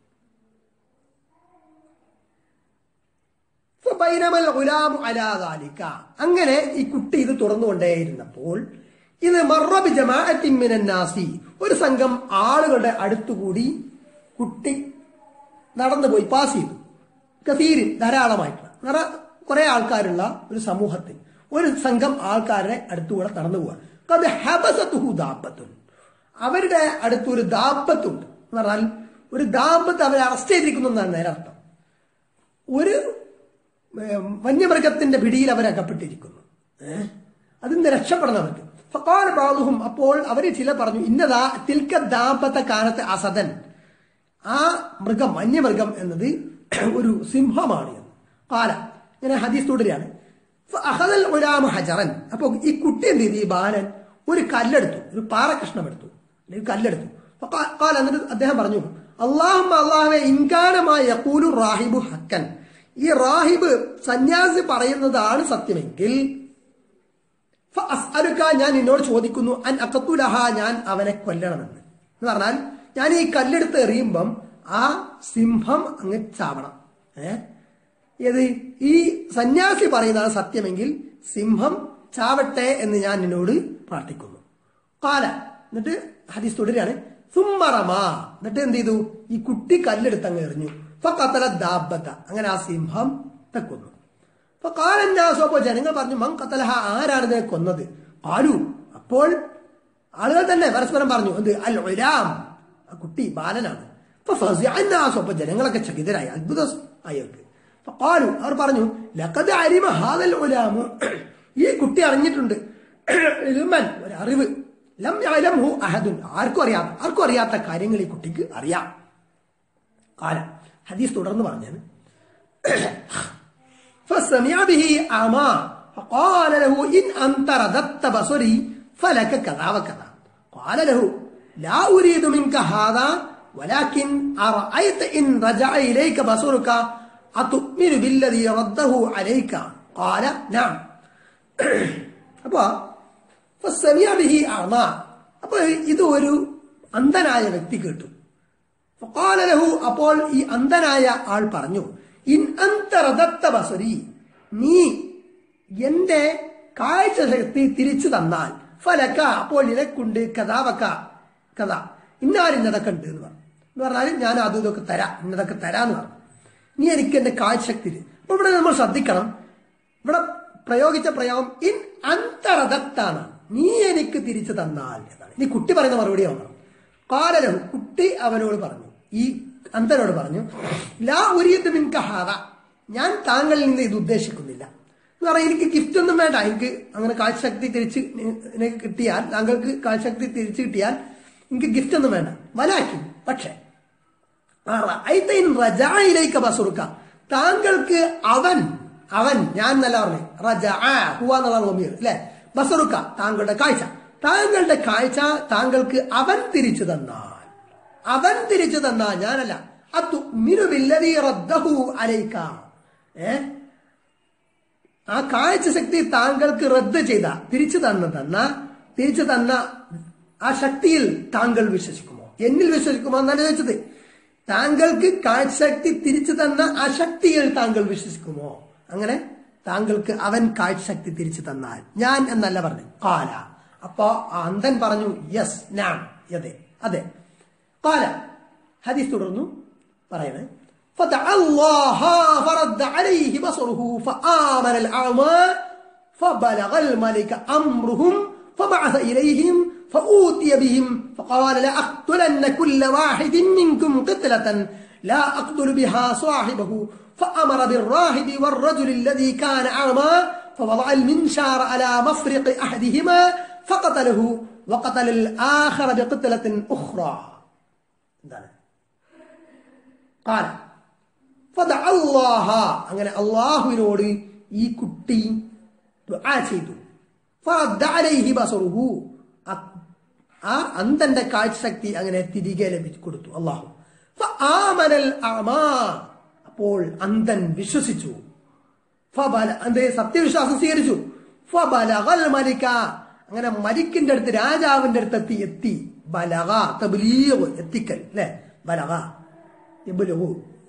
فبينما الغلام على ذلك അങ്ങനെ ഈ കുട്ടി ഇത് തുറന്നുകൊണ്ടേയിരുന്നപ്പോൾ ഇത് മറബി ജമാഅത്തിമിനാസി ഒരു സംഘം ആളുകളുടെ അടുത്തുകൂടി കുട്ടി നടന്നുപോയി പാസ് ചെയ്തു കസീരിൻ ധാരാളമായിട്ടുള്ള നിറ കുറെ ആൾക്കാരുള്ള ഒരു സമൂഹത്തിൽ ഒരു സംഘം ആൾക്കാരുടെ അടുത്തുകൂടെ നടന്നു പോവുക അത് ഹബസത്തുഹു ദാബത്തുൻ അവരുടെ അടുത്ത് ഒരു ദാബത്തുണ്ട് എന്ന് പറഞ്ഞാൽ ഒരു ദാബത്ത് അവരെ അറസ്റ്റ് ചെയ്തിരിക്കുന്നു എന്നാണ് നേരെ അർത്ഥം ഒരു ഏർ, വന്യമൃഗത്തിന്റെ പിടിയിൽ അവരകപ്പെട്ടിരിക്കുന്നു ഏഹ് അതിന്ന് രക്ഷപ്പെടണവർക്ക് ഫക്കാല ബാലുഹും അപ്പോൾ അവര് ചില പറഞ്ഞു ഇന്നതാ തിൽക്ക ദാബത്ത കാലത്തെ അസദൻ ആ മൃഗം വന്യമൃഗം എന്നത് ഒരു സിംഹമാണ് എന്ന് കാല ഇങ്ങനെ ഹദീസ് തുടരുകയാണ് അഹദൽ ഒരാമ ഹജറൻ അപ്പൊ ഈ കുട്ടി എന്ത് ചെയ്തു ഈ ബാലൻ ഒരു കല്ലെടുത്തു ഒരു പാറകഷ്ണം എടുത്തു അല്ലെങ്കിൽ കല്ലെടുത്തു അപ്പൊ കാ- കാല എന്നിട്ട് അദ്ദേഹം പറഞ്ഞു അള്ളാഹും അള്ളാഹുവെ ഇൻകാനമായ യഖൂലു റാഹിബു ഹക്കൻ ഈ റാഹിബ് സന്യാസി പറയുന്നതാണ് സത്യമെങ്കിൽ ഫഅസ്അലുക ഞാൻ നിന്നോട് ചോദിക്കുന്നു അൻ അക്കത്തുലഹ ഞാൻ അവനെ കൊല്ലണമെന്ന് എന്ന് പറഞ്ഞാൽ ഞാൻ ഈ കല്ലെടുത്ത് എറിയുമ്പം ആ സിംഹം അങ്ങ് ചാവണം ഏ ഏത് ഈ സന്യാസി പറയുന്നതാണ് സത്യമെങ്കിൽ സിംഹം ചാവട്ടെ എന്ന് ഞാൻ നിന്നോട് പ്രാർത്ഥിക്കുന്നു കാല എന്നിട്ട് ഹദീസ് തുടരുകയാണ് സുമ്മറമാ എന്നിട്ട് എന്ത് ചെയ്തു ഈ കുട്ടി കല്ലെടുത്ത് അങ്ങ് എറിഞ്ഞു ഫക്കത്തല ദാബത്ത അങ്ങനെ ആ സിംഹം തെക്കുന്നു അപ്പൊ കാലന്നാസോ അപ്പോ ജനങ്ങൾ പറഞ്ഞു മൻ കത്തലഹ ആരാണ് ഇതിനെ കൊന്നത് ആലു അപ്പോൾ ആളുകൾ തന്നെ പരസ്പരം പറഞ്ഞു എന്ത് അൽ ഒരാം ആ കുട്ടി ബാലനാണ് അപ്പൊ ഫസിഅന്നാസു അപ്പൊ ജനങ്ങളൊക്കെ ചകിതരായി അത്ഭുത അയാൾക്ക് കാലു അവർ പറഞ്ഞു ലഖദ് അരിമ ഹാദൽ ഉലാമു ഈ കുട്ടി അറിഞ്ഞിട്ടുണ്ട് ഇൽമൻ ഒരു അറിവ് ലം യഅലംഹു അഹദുൻ ആർക്കും അറിയാത്ത ആർക്കും അറിയാത്ത കാര്യങ്ങൾ ഈ കുട്ടിക്ക് അറിയാം കാല ഹദീസ് തുടർന്ന് പറഞ്ഞാണ് فسمع به أعمى فقال له إن أنت رددت بصري فلك كذا وكذا قال له لا أريد منك هذا ولكن أرأيت إن رجع إليك بصرك أتؤمن بالذي رده عليك قال نعم അപ്പോ ഫസമിയ ബിഹി അമ അപ്പൊ ഇത് ഒരു അന്ധനായ വ്യക്തി കേട്ടു ഫഖാല ലഹു അപ്പോൾ ഈ അന്ധനായ ആൾ പറഞ്ഞു ഇൻ അന്തറദത്ത ബസരി നീ എന്റെ കാഴ്ച ശക്തി തിരിച്ചു തന്നാൽ ഫലക്ക അപ്പോൾ നിനക്കുണ്ട് കഥാവക്ക കഥ ഇന്നാരിന്നതൊക്കെ ഉണ്ട് എന്ന് പറഞ്ഞു എന്ന് പറഞ്ഞാൽ ഞാൻ അതും ഇതൊക്കെ തരാം ഇന്നതൊക്കെ തരാന്ന് പറഞ്ഞു നീ എനിക്ക് എന്റെ കാഴ്ച ശക്തി തരും. അപ്പൊ ഇവിടെ നമ്മൾ ശ്രദ്ധിക്കണം ഇവിടെ പ്രയോഗിച്ച പ്രയോഗം ഇൻ അന്തറദത്താണ് നീ എനിക്ക് തിരിച്ചു തന്നാൽ എന്നാണ് നീ കുട്ടി പറയുന്ന മറുപടി നോക്കണം കാലലഹു കുട്ടി അവനോട് പറഞ്ഞു ഈ അന്തനോട് പറഞ്ഞു ലാ ഉരിയത്ത് മിൻകഹാദ ഞാൻ താങ്കളിൽ നിന്ന് ഇത് ഉദ്ദേശിക്കുന്നില്ല എന്ന് പറഞ്ഞാൽ എനിക്ക് ഗിഫ്റ്റ് ഒന്നും വേണ്ട എനിക്ക് അങ്ങനെ കാഴ്ചശക്തി തിരിച്ച് നി- നിനക്ക് കിട്ടിയാൽ താങ്കൾക്ക് കാഴ്ചശക്തി തിരിച്ചു കിട്ടിയാൽ എനിക്ക് ഗിഫ്റ്റ് ഒന്നും വേണ്ട വലാക്കി പക്ഷേ റജായിലേക്ക് ബസുറുക്ക താങ്കൾക്ക് അവൻ അവൻ ഞാൻ എന്നല്ല പറഞ്ഞു റജ ഹുവ എന്നുള്ള റോമിയോ അല്ലെ ബസുറുക്ക താങ്കളുടെ കാഴ്ച താങ്കളുടെ കാഴ്ച താങ്കൾക്ക് അവൻ തിരിച്ചു തന്നാൽ അവൻ തിരിച്ചു തന്നാൽ ഞാനല്ല അതു മിനുബില്ലതി റദ്ദഹു അലൈക്ക ഏ ആ കാഴ്ച ശക്തി താങ്കൾക്ക് റദ്ദ് ചെയ്ത തിരിച്ചു തന്ന തന്ന തിരിച്ചു തന്ന ആ ശക്തിയിൽ താങ്കൾ വിശ്വസിക്കുമോ എന്നിൽ വിശ്വസിക്കുമോ എന്നാണ് ചോദിച്ചത് താങ്കൾക്ക് കാഴ്ച ശക്തി തിരിച്ചു തന്ന ആ ശക്തിയിൽ താങ്കൾ വിശ്വസിക്കുമോ അങ്ങനെ താങ്കൾക്ക് അവൻ കാഴ്ച ശക്തി തിരിച്ചു തന്നാൽ ഞാൻ എന്നല്ല പറഞ്ഞു കാല അപ്പോ ആ അന്ധൻ പറഞ്ഞു യെസ് ഞാൻ അതെ അതെ കാല ഹദീസ് തുടർന്നു പറയണേ فدعا الله فرد عليه بصره فآمن الأعمى فبلغ الملك أمرهم فبعث إليهم فأوتي بهم فقال لأقتلن كل واحد منكم قتلة لا أقتل بها صاحبه فأمر بالراهب والرجل الذي كان أعمى فوضع المنشار على مفرق أحدهما فقتله وقتل الآخر بقتلة أخرى എന്താണ് കാല ഫദഅ അല്ലാഹ അങ്ങനെ അള്ളാഹുവിനോട് ഈ കുട്ടി ദുആ ചെയ്തു ഫറദ്ദ അലൈഹി ബസറുഹു ആ- ആ അന്ധന്റെ കാഴ്ചശക്തി അങ്ങനെ തിരികെ ലഭിച്ചു കൊടുത്തു അള്ളാഹു ഫആമനൽ അമാ അപ്പോൾ അന്ധൻ വിശ്വസിച്ചു ഫബല അന്തേ സത്യവിശ്വാസം സ്വീകരിച്ചു ഫബലഗൽ മലിക അങ്ങനെ മലിക്കിന്റെ അടുത്ത് രാജാവിന്റെ അടുത്ത് എത്തി എത്തി ബലഗ തബ്ലീഗ് എത്തിക്കൽ അല്ലെ ബലഗ യബ്ലുഗു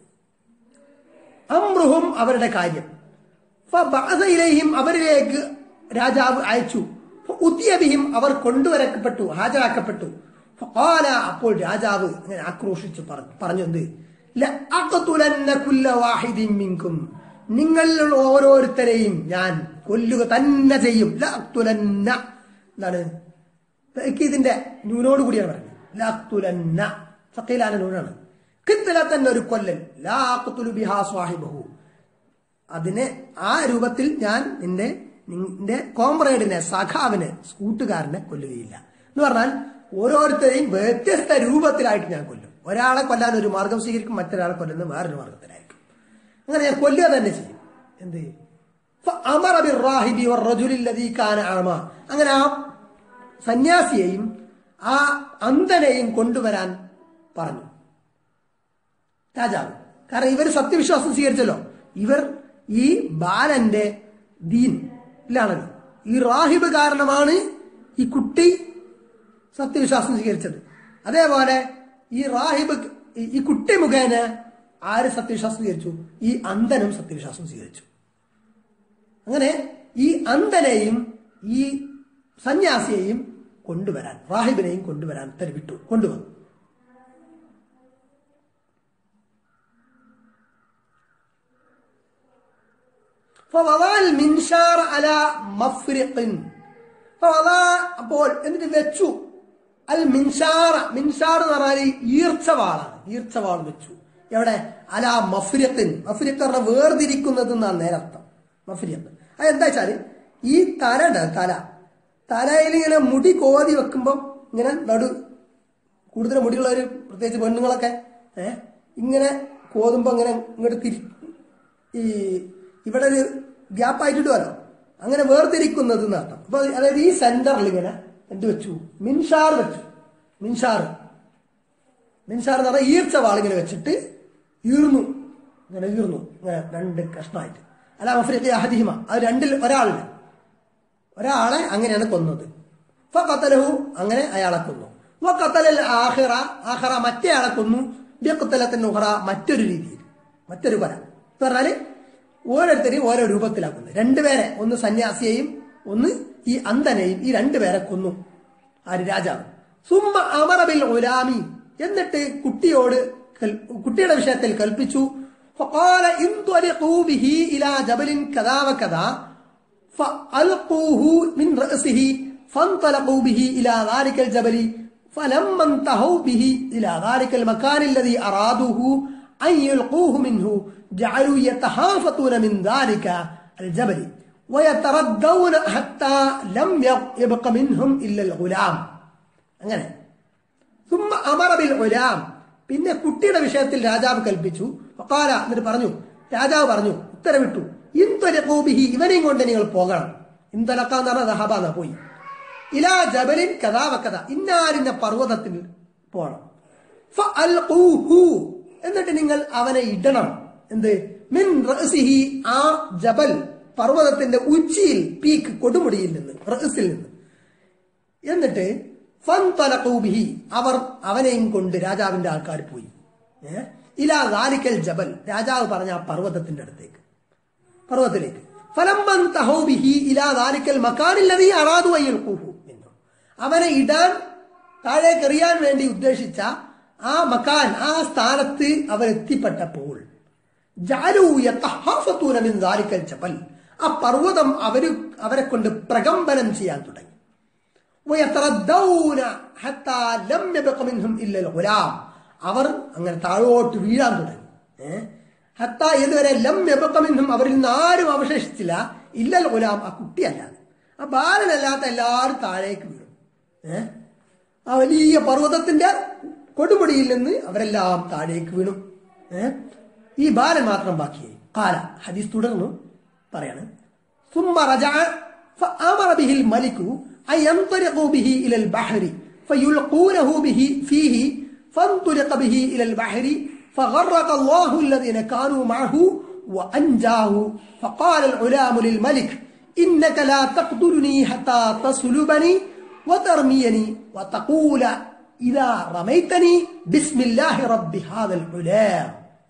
അമ്രുഹും അവരുടെ കാര്യം ഫബഅസ ഇലൈഹിം അവരിലേക്ക് രാജാവ് അയച്ചു ഉത്തിയബിഹിം അവർ കൊണ്ടുവരക്കപ്പെട്ടു ഹാജരാക്കപ്പെട്ടു ഫഖാല അപ്പോൾ രാജാവ് അങ്ങനെ ആക്രോശിച്ചു പറഞ്ഞു പറഞ്ഞു എന്ത് ലഅഖ്തുലന്ന കുല്ല വാഹിദിൻ മിൻകും നിങ്ങളിൽ ഓരോരുത്തരെയും ഞാൻ കൊല്ലുക തന്നെ ചെയ്യും ലഅഖ്തുലന്ന എന്താണ് ഇതിന്റെ ന്യൂനോട് കൂടിയാണ് പറയുന്നത് ലഅഖ്തുലന്ന ഫഖീലാന നൂനാണ് കിത്തലത്തന്നെ ഒരു കൊല്ലൻ ലാഖ്തുലു ബിഹാ സ്വാഹിബഹു അതിനെ ആ രൂപത്തിൽ ഞാൻ നിന്റെ നിന്റെ കോമ്രേഡിനെ സഖാവിനെ കൂട്ടുകാരനെ കൊല്ലുകയില്ല എന്ന് പറഞ്ഞാൽ ഓരോരുത്തരെയും വ്യത്യസ്ത രൂപത്തിലായിട്ട് ഞാൻ കൊല്ലും ഒരാളെ കൊല്ലാൻ ഒരു മാർഗം സ്വീകരിക്കും മറ്റൊരാളെ കൊല്ലുന്ന വേറൊരു മാർഗത്തിലായിരിക്കും അങ്ങനെ ഞാൻ കൊല്ലുക തന്നെ ചെയ്യും എന്ത് ഫഅമറ ബിർറാഹിബി വറജുലിൽ ലദീ കാന അഅമ. അങ്ങനെ ആ സന്യാസിയെയും ആ അന്ധനെയും കൊണ്ടുവരാൻ പറഞ്ഞു രാജാവ് കാരണം ഇവർ സത്യവിശ്വാസം സ്വീകരിച്ചല്ലോ ഇവർ ഈ ബാലന്റെ ദീൻ ഇല്ലാണല്ലോ ഈ റാഹിബ് കാരണമാണ് ഈ കുട്ടി സത്യവിശ്വാസം സ്വീകരിച്ചത് അതേപോലെ ഈ റാഹിബ് ഈ- ഈ കുട്ടി മുഖേന ആര് സത്യവിശ്വാസം സ്വീകരിച്ചു ഈ അന്ധനും സത്യവിശ്വാസം സ്വീകരിച്ചു അങ്ങനെ ഈ അന്ധനെയും ഈ സന്യാസിയെയും കൊണ്ടുവരാൻ റാഹിബിനെയും കൊണ്ടുവരാൻ തരുവിട്ടു കൊണ്ടുവന്നു فوضع المنشار على مفرق فوضع അപ്പോൾ എന്നിട്ട് വെച്ചു അൽ മിൻഷാറ മിൻഷാർ എന്ന് പറഞ്ഞാൽ ഈർച്ചവാളാണ് ഈർച്ചവാൾ വെച്ചു എവിടെ അല മഫ്രിയത്തിൻ മഫ്രിയത്ത് പറഞ്ഞാൽ വേർതിരിക്കുന്നത് എന്നാണ് നേരർത്ഥം മഫ്രിയത്ത് അത് എന്താ വെച്ചാല് ഈ തല ഉണ്ട് തല തലയിൽ ഇങ്ങനെ മുടി കോതി വെക്കുമ്പം ഇങ്ങനെ നടു കൂടുതൽ മുടിയുള്ളവർ പ്രത്യേകിച്ച് പെണ്ണുങ്ങളൊക്കെ ഏഹ് ഇങ്ങനെ കോതുമ്പോ ഇങ്ങനെ ഇങ്ങോട്ട് തിരി ഈ ഇവിടെ ഒരു ഗ്യാപ്പ് ആയിട്ടിടുമല്ലോ അങ്ങനെ വേർതിരിക്കുന്നത് എന്നർത്ഥം അപ്പൊ അതായത് ഈ സെന്ററിൽ ഇങ്ങനെ എന്ത് വെച്ചു മിൻഷാർ വെച്ചു മിൻഷാർ മിൻഷാർ എന്ന് പറഞ്ഞാൽ ഈർച്ച വാളിങ്ങനെ വെച്ചിട്ട് ഈർന്നു ഇങ്ങനെ ഈർന്നു ഇങ്ങനെ രണ്ട് കഷ്ണമായിട്ട് അല്ല മഫ്രിഖി അഹദിഹിമ അത് രണ്ടിൽ ഒരാളിന് ഒരാളെ അങ്ങനെയാണ് കൊന്നത് ഫഖത്തലഹു അങ്ങനെ അയാളെ കൊന്നു വഖത്തലൽ ആഖിറ ആഖിറ മറ്റേ ആളെ കൊന്നു ബിഖത്തലത്തിൻ ഉഖറ മറ്റൊരു രീതിയിൽ മറ്റൊരു കൊല എന്ന് പറഞ്ഞാല് ഓരോരുത്തരെയും ഓരോ രൂപത്തിലാക്കുന്നു രണ്ടുപേരെ ഒന്ന് സന്യാസിയെയും ഒന്ന് ഈ അന്ധനെയും ഈ രണ്ടുപേരെ കൊന്നു ആര് രാജാവ് സുമ്മ അമറബിൽ ഒലാമി എന്നിട്ട് കുട്ടിയോട് കൽ- കുട്ടിയുടെ വിഷയത്തിൽ കൽപ്പിച്ചു فقال انطلقوا به إلى جبل كذا وكذا فألقوه من رأسه فانطلقوا به إلى ذلك الجبل فلما انتهوا به إلى ذلك المكان الذي أرادوه أن يلقوه منه جعلوا يتهافتون من ذلك الجبل ويتردون حتى لم يبق منهم إلا الغلام അങ്ങനെ സുമ്മ അമറബിൽ ഒലാം പിന്നെ കുട്ടിയുടെ വിഷയത്തിൽ രാജാവ് കൽപ്പിച്ചു വക്കാല എന്നിട്ട് പറഞ്ഞു രാജാവ് പറഞ്ഞു ഉത്തരവിട്ടു ഇൻതൊലക്കോബിഹി ഇവനെയും കൊണ്ട് നിങ്ങൾ പോകണം ഇൻതൊലക്ക എന്ന് പറഞ്ഞാൽ ദഹബ എന്നാ പോയി ഇലാ ജബലിൻ കഥാവക്കഥ ഇന്നാരിന്ന പർവ്വതത്തിൽ പോകണം ഫഅൽഖൂഹു. എന്നിട്ട് നിങ്ങൾ അവനെ ഇടണം എന്ത് മിൻ റഅസിഹി ആ ജബൽ പർവ്വതത്തിന്റെ ഉച്ചിയിൽ പീക്ക് കൊടുമുടിയിൽ നിന്ന് റഅസിൽ നിന്ന് എന്നിട്ട് ഫൻതലഖൂബിഹി അവർ അവനെയും കൊണ്ട് രാജാവിന്റെ ആൾക്കാർ പോയി ഏ? ഇലാ ഗാലിക്കൽ ജബൽ രാജാവ് പറഞ്ഞ ആ പർവ്വതത്തിന്റെ അടുത്തേക്ക് പർവ്വതത്തിലേക്ക് ഫലംബൻ തഹോബിഹി ഇലാ ഗാലിക്കൽ മക്കാനില്ലതീ അറാദു അയ്യൽഖൂഹു എന്നു അവനെ ഇടാൻ താഴേക്ക് എറിയാൻ വേണ്ടി ഉദ്ദേശിച്ച ആ മക്കാൻ ആ സ്ഥാനത്ത് അവരെത്തിപ്പെട്ടപ്പോൾ ജാലൂ യതഹാഫത്തൂന മിൻ ദാലിക്കൽ ജബൽ ആ പർവ്വതം അവര് അവരെ കൊണ്ട് പ്രകമ്പനം ചെയ്യാൻ തുടങ്ങി ويتردون حتى لم يبق منهم إلا الغلام അവർ അങ്ങനെ താഴോട്ട് വീഴാൻ തുടങ്ങി ഏഹ് ഹത്ത ഇതുവരെ ലം എബക്കമിന്നും അവരിൽ നിന്ന് ആരും അവശേഷിച്ചില്ല ഇല്ലൽ ഗുലാം ആ കുട്ടിയല്ലാതെ ആ ബാലനല്ലാത്ത എല്ലാവരും താഴേക്ക് വീഴും ഏഹ് ആ വലിയ പർവ്വതത്തിന്റെ കൊടുമുടിയിൽ നിന്ന് അവരെല്ലാം താഴേക്ക് വീണു ഏഹ് ഈ ബാലൻ മാത്രം ബാക്കിയായി കാല ഹദീസ് തുടർന്നു പറയാണ് ثم رجع فأمر به الملك أن ينطلقوا به إلى البحر فيلقونه به فيه فانطلق به إلى البحر فغرق الله الذين كانوا معه وأنجاه فقال العلام للملك إنك لا تقتلني حتى تصلبني وترميني وتقول إذا رميتني بسم الله رب هذا العلام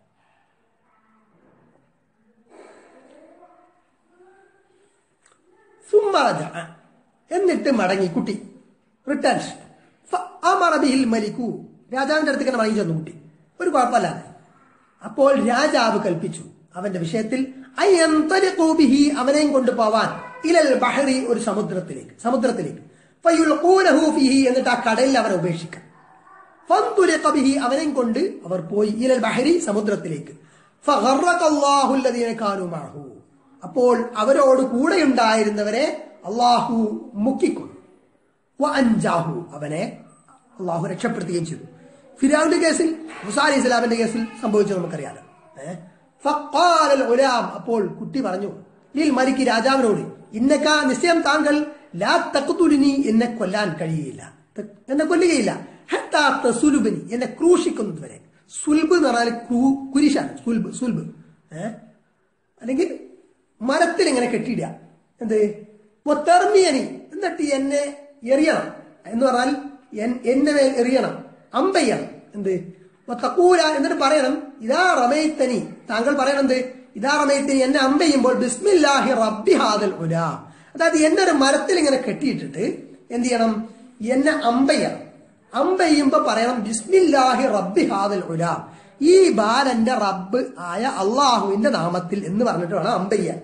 ثم رجع എന്നിട്ട് മടങ്ങി കുട്ടി റിട്ടേൺസ് അമറബിഹിൽ മലിക്കു രാജാവിന്റെ അടുത്തേക്ക് തന്നെ മടങ്ങി ചെന്നു കുട്ടി ഒരു കുഴപ്പമില്ലാതെ അപ്പോൾ രാജാവ് കൽപ്പിച്ചു അവന്റെ വിഷയത്തിൽ അയ്യന്തലിഖൂബിഹി അവനെയും കൊണ്ടുപോവാൻ ഇലൽ ബഹറി ഒരു സമുദ്രത്തിലേക്ക് സമുദ്രത്തിലേക്ക് ഫയുൽഖൂനഹു ഫീഹി എന്നിട്ട് ആ കടലിൽ അവനെ ഉപേക്ഷിക്കാം ഫന്തുലിഖ ബിഹി അവനെയും കൊണ്ട് അവർ പോയി ഇലൽ ബഹരി സമുദ്രത്തിലേക്ക് ഫഗറഖല്ലാഹു അല്ലദീന കാനൂ മഅഹു അപ്പോൾ അവരോട് കൂടെയുണ്ടായിരുന്നവരെ അള്ളാഹു മുക്കിക്കൊണ്ടു വ അൻജാഹു അവനെ അള്ളാഹു രക്ഷപ്പെടുത്തുകയും ചെയ്തു ഫിരാവിന്റെ കേസിൽ മുസാ അലി ഇസ്ലാമിന്റെ കേസിൽ സംഭവിച്ചത് നമുക്കറിയാലോ ഏഹ്? ഫഖാലൽ ഉലാം അപ്പോൾ കുട്ടി പറഞ്ഞു ലിൽ മലിക്ക് രാജാവിനോട് ഇന്നക്ക നിശ്ചയം താങ്കൾ ലാ തഖ്തുലിനി എന്നെ കൊല്ലാൻ കഴിയില്ല ത- എന്നെ കൊല്ലുകയില്ല ഹത്താ തസുലുബനി എന്നെ ക്രൂശിക്കുന്നത് വരെ സുൽബ് എന്ന് പറഞ്ഞാൽ ക്രൂ- കുരിശാണ് സുൽബ് സുൽബ് ഏഹ് അല്ലെങ്കിൽ മരത്തിൽ ഇങ്ങനെ കെട്ടിയിടുക എന്ത് തെർമിയനി എന്നിട്ട് എന്നെ എറിയണം എന്ന് പറഞ്ഞാൽ എൻ- എന്നെ മേൽ എറിയണം അമ്പയ്യണം എന്ത് തക്കൂല എന്നിട്ട് പറയണം ഇതാ റമയത്തനി താങ്കൾ പറയണം എന്ത് ഇതാ റമയത്തനി എന്നെ അമ്പയ്യുമ്പോൾ ബിസ്മില്ലാഹി റബ്ബി ഹാദൽ ഉലാ അതായത് എന്നെ ഒരു മരത്തിൽ ഇങ്ങനെ കെട്ടിയിട്ടിട്ട് എന്ത് ചെയ്യണം എന്നെ അമ്പയ്യണം അമ്പയ്യുമ്പോ പറയണം ബിസ്മില്ലാഹി റബ്ബി ഹാദൽ ഉലാം ഈ ബാലന്റെ റബ്ബ് ആയ അള്ളാഹുവിന്റെ നാമത്തിൽ എന്ന് പറഞ്ഞിട്ട് വേണം അമ്പയ്യാൻ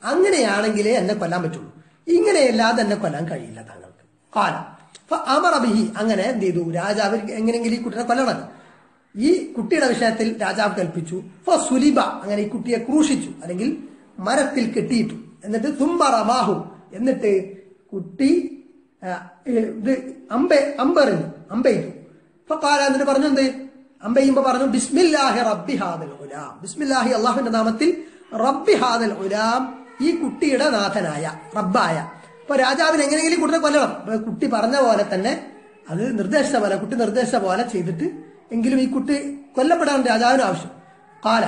അങ്ങനെയാണെങ്കിലേ എന്നെ കൊല്ലാൻ പറ്റുള്ളൂ ഇങ്ങനെയല്ലാതെ എന്നെ കൊല്ലാൻ കഴിയില്ല താങ്കൾക്ക് കാല അമറബിഹി അങ്ങനെ എന്ത് ചെയ്തു രാജാവ് എങ്ങനെയെങ്കിലും ഈ കുട്ടിയെ കൊല്ലണം ഈ കുട്ടിയുടെ വിഷയത്തിൽ രാജാവ് കൽപ്പിച്ചു ഫ സുലിബ അങ്ങനെ ഈ കുട്ടിയെ ക്രൂശിച്ചു അല്ലെങ്കിൽ മരത്തിൽ കെട്ടിയിട്ടു എന്നിട്ട് തുമ്പറമാഹു എന്നിട്ട് കുട്ടി ആ, ഇത് അമ്പ അമ്പെറിഞ്ഞു അമ്പെയ്തു അപ്പൊ കാല എന്നിട്ട് പറഞ്ഞു എന്ത് അമ്പെയ്യുമ്പോ പറഞ്ഞു ബിസ്മില്ലാഹി റബ്ബി ഹാദൽ ഉലാം ബിസ്മില്ലാഹി അള്ളാഹുവിന്റെ നാമത്തിൽ റബ്ബി ഹാദൽ ഉലാം ഈ കുട്ടിയുടെ നാഥനായ റബ്ബായ അപ്പൊ രാജാവിന് എങ്ങനെയെങ്കിലും ഈ കുട്ടിയെ കൊല്ലണം അപ്പൊ കുട്ടി പറഞ്ഞ പോലെ തന്നെ അത് നിർദ്ദേശിച്ച പോലെ കുട്ടി നിർദ്ദേശിച്ച പോലെ ചെയ്തിട്ട് എങ്കിലും ഈ കുട്ടി കൊല്ലപ്പെടാൻ രാജാവിന് ആവശ്യം കാല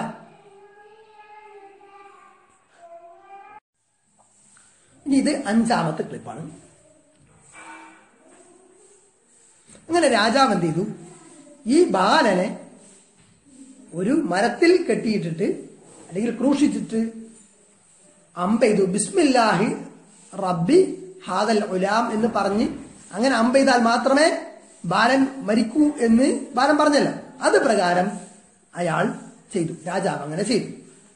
ഇനി ഇത് അഞ്ചാമത്തെ ക്ലിപ്പാണ് അങ്ങനെ രാജാവ് എന്ത് ചെയ്തു ഈ ബാലനെ ഒരു മരത്തിൽ കെട്ടിയിട്ടിട്ട് അല്ലെങ്കിൽ ക്രൂശിച്ചിട്ട് അമ്പെയ്തു ബിസ്മില്ലാഹി റബ്ബി ഹാദൽ ഉലാം എന്ന് പറഞ്ഞ് അങ്ങനെ അമ്പെയ്താൽ മാത്രമേ ബാലൻ മരിക്കൂ എന്ന് ബാലൻ പറഞ്ഞല്ലോ അത് പ്രകാരം അയാൾ ചെയ്തു രാജാവ് അങ്ങനെ ചെയ്തു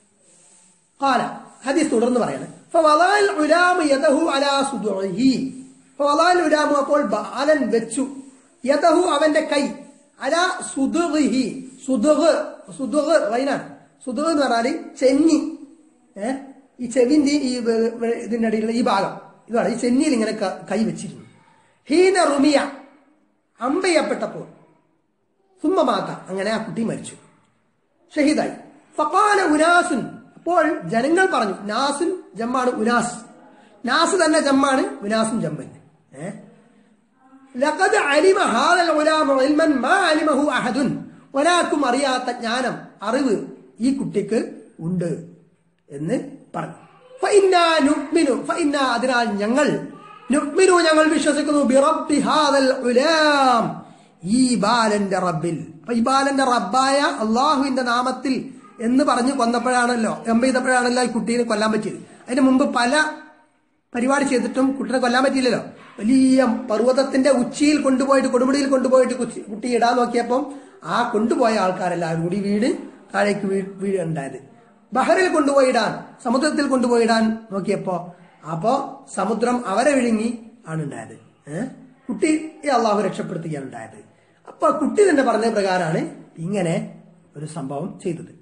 قال ഹദീസ് തുടർന്ന് പറയാണ് فوضع الغلام يده على صدعه فوضع الغلام അപ്പോൾ ബാലൻ വെച്ചു യദഹു അവന്റെ കൈ അല സുദുഹി സുദുഹ് സുദുഹ് വൈനാണ് സുദുഹ് എന്ന് പറഞ്ഞാല് ചെന്നി ഏ ഈ ചെവിന്റെ ഈ വെ- വെ- ഇതിന്റെ ഇടയിലുള്ള ഈ ഭാഗം ഇതാണ് ഈ ചെന്നിയിൽ ഇങ്ങനെ ക- കൈ വെച്ചിരുന്നു ഹീന റുമിയ അമ്പയ്യപ്പെട്ടപ്പോൾ സുമ്മമാക്ക അങ്ങനെ ആ കുട്ടി മരിച്ചു ഷഹീദായി ഫക്കാല ഉനാസുൻ അപ്പോൾ ജനങ്ങൾ പറഞ്ഞു നാസുൻ ജമ്മാണ് ഉനാസ് നാസ് തന്നെ ജമ്മാണ് ഉനാസും ജമ്പൻ ഏ ലഖദ് അലിമ ഹാദൽ ഉലാമ ഇൽമൻ മാ അലിമഹു അഹദുൻ ഒരാൾക്കും അറിയാത്ത ജ്ഞാനം അറിവ് ഈ കുട്ടിക്ക് ഉണ്ട് എന്ന് പറഞ്ഞു ഫഇന്നാ നുഅ്മിനു ഫഇന്നാ അതിനാൽ ഞങ്ങൾ നുഅ്മിനു ഞങ്ങൾ വിശ്വസിക്കുന്നു ബിറബ്ബി ഹാദൽ ഉലാം ഈ ബാലന്റെ റബ്ബിൽ അപ്പൊ ഈ ബാലന്റെ റബ്ബായ അള്ളാഹുവിന്റെ നാമത്തിൽ എന്ന് പറഞ്ഞു കൊന്നപ്പോഴാണല്ലോ എമ്പ ചെയ്തപ്പോഴാണല്ലോ ഈ കുട്ടീനെ കൊല്ലാൻ പറ്റിയത് അതിന് മുമ്പ് പല പരിപാടി ചെയ്തിട്ടും കുട്ടിനെ കൊല്ലാൻ പറ്റിയില്ലല്ലോ വലിയ പർവ്വതത്തിന്റെ ഉച്ചിയിൽ കൊണ്ടുപോയിട്ട് കൊടുമുടിയിൽ കൊണ്ടുപോയിട്ട് കുച്ചി- കുട്ടി ഇടാൻ നോക്കിയപ്പം ആ കൊണ്ടുപോയ ആൾക്കാരെല്ലാവരും കൂടി വീട് താഴേക്ക് വീ വീഴുണ്ടായത് ബഹറിൽ കൊണ്ടുപോയി ഇടാൻ സമുദ്രത്തിൽ കൊണ്ടുപോയി ഇടാൻ നോക്കിയപ്പോ അപ്പോ സമുദ്രം അവരെ വിഴുങ്ങി ആണ് ഉണ്ടായത് ഏഹ് കുട്ടിയെ അള്ളാഹു രക്ഷപ്പെടുത്തുകയാണ് ഉണ്ടായത് അപ്പൊ കുട്ടി തന്നെ പറഞ്ഞ പ്രകാരമാണ് ഇങ്ങനെ ഒരു സംഭവം ചെയ്തത്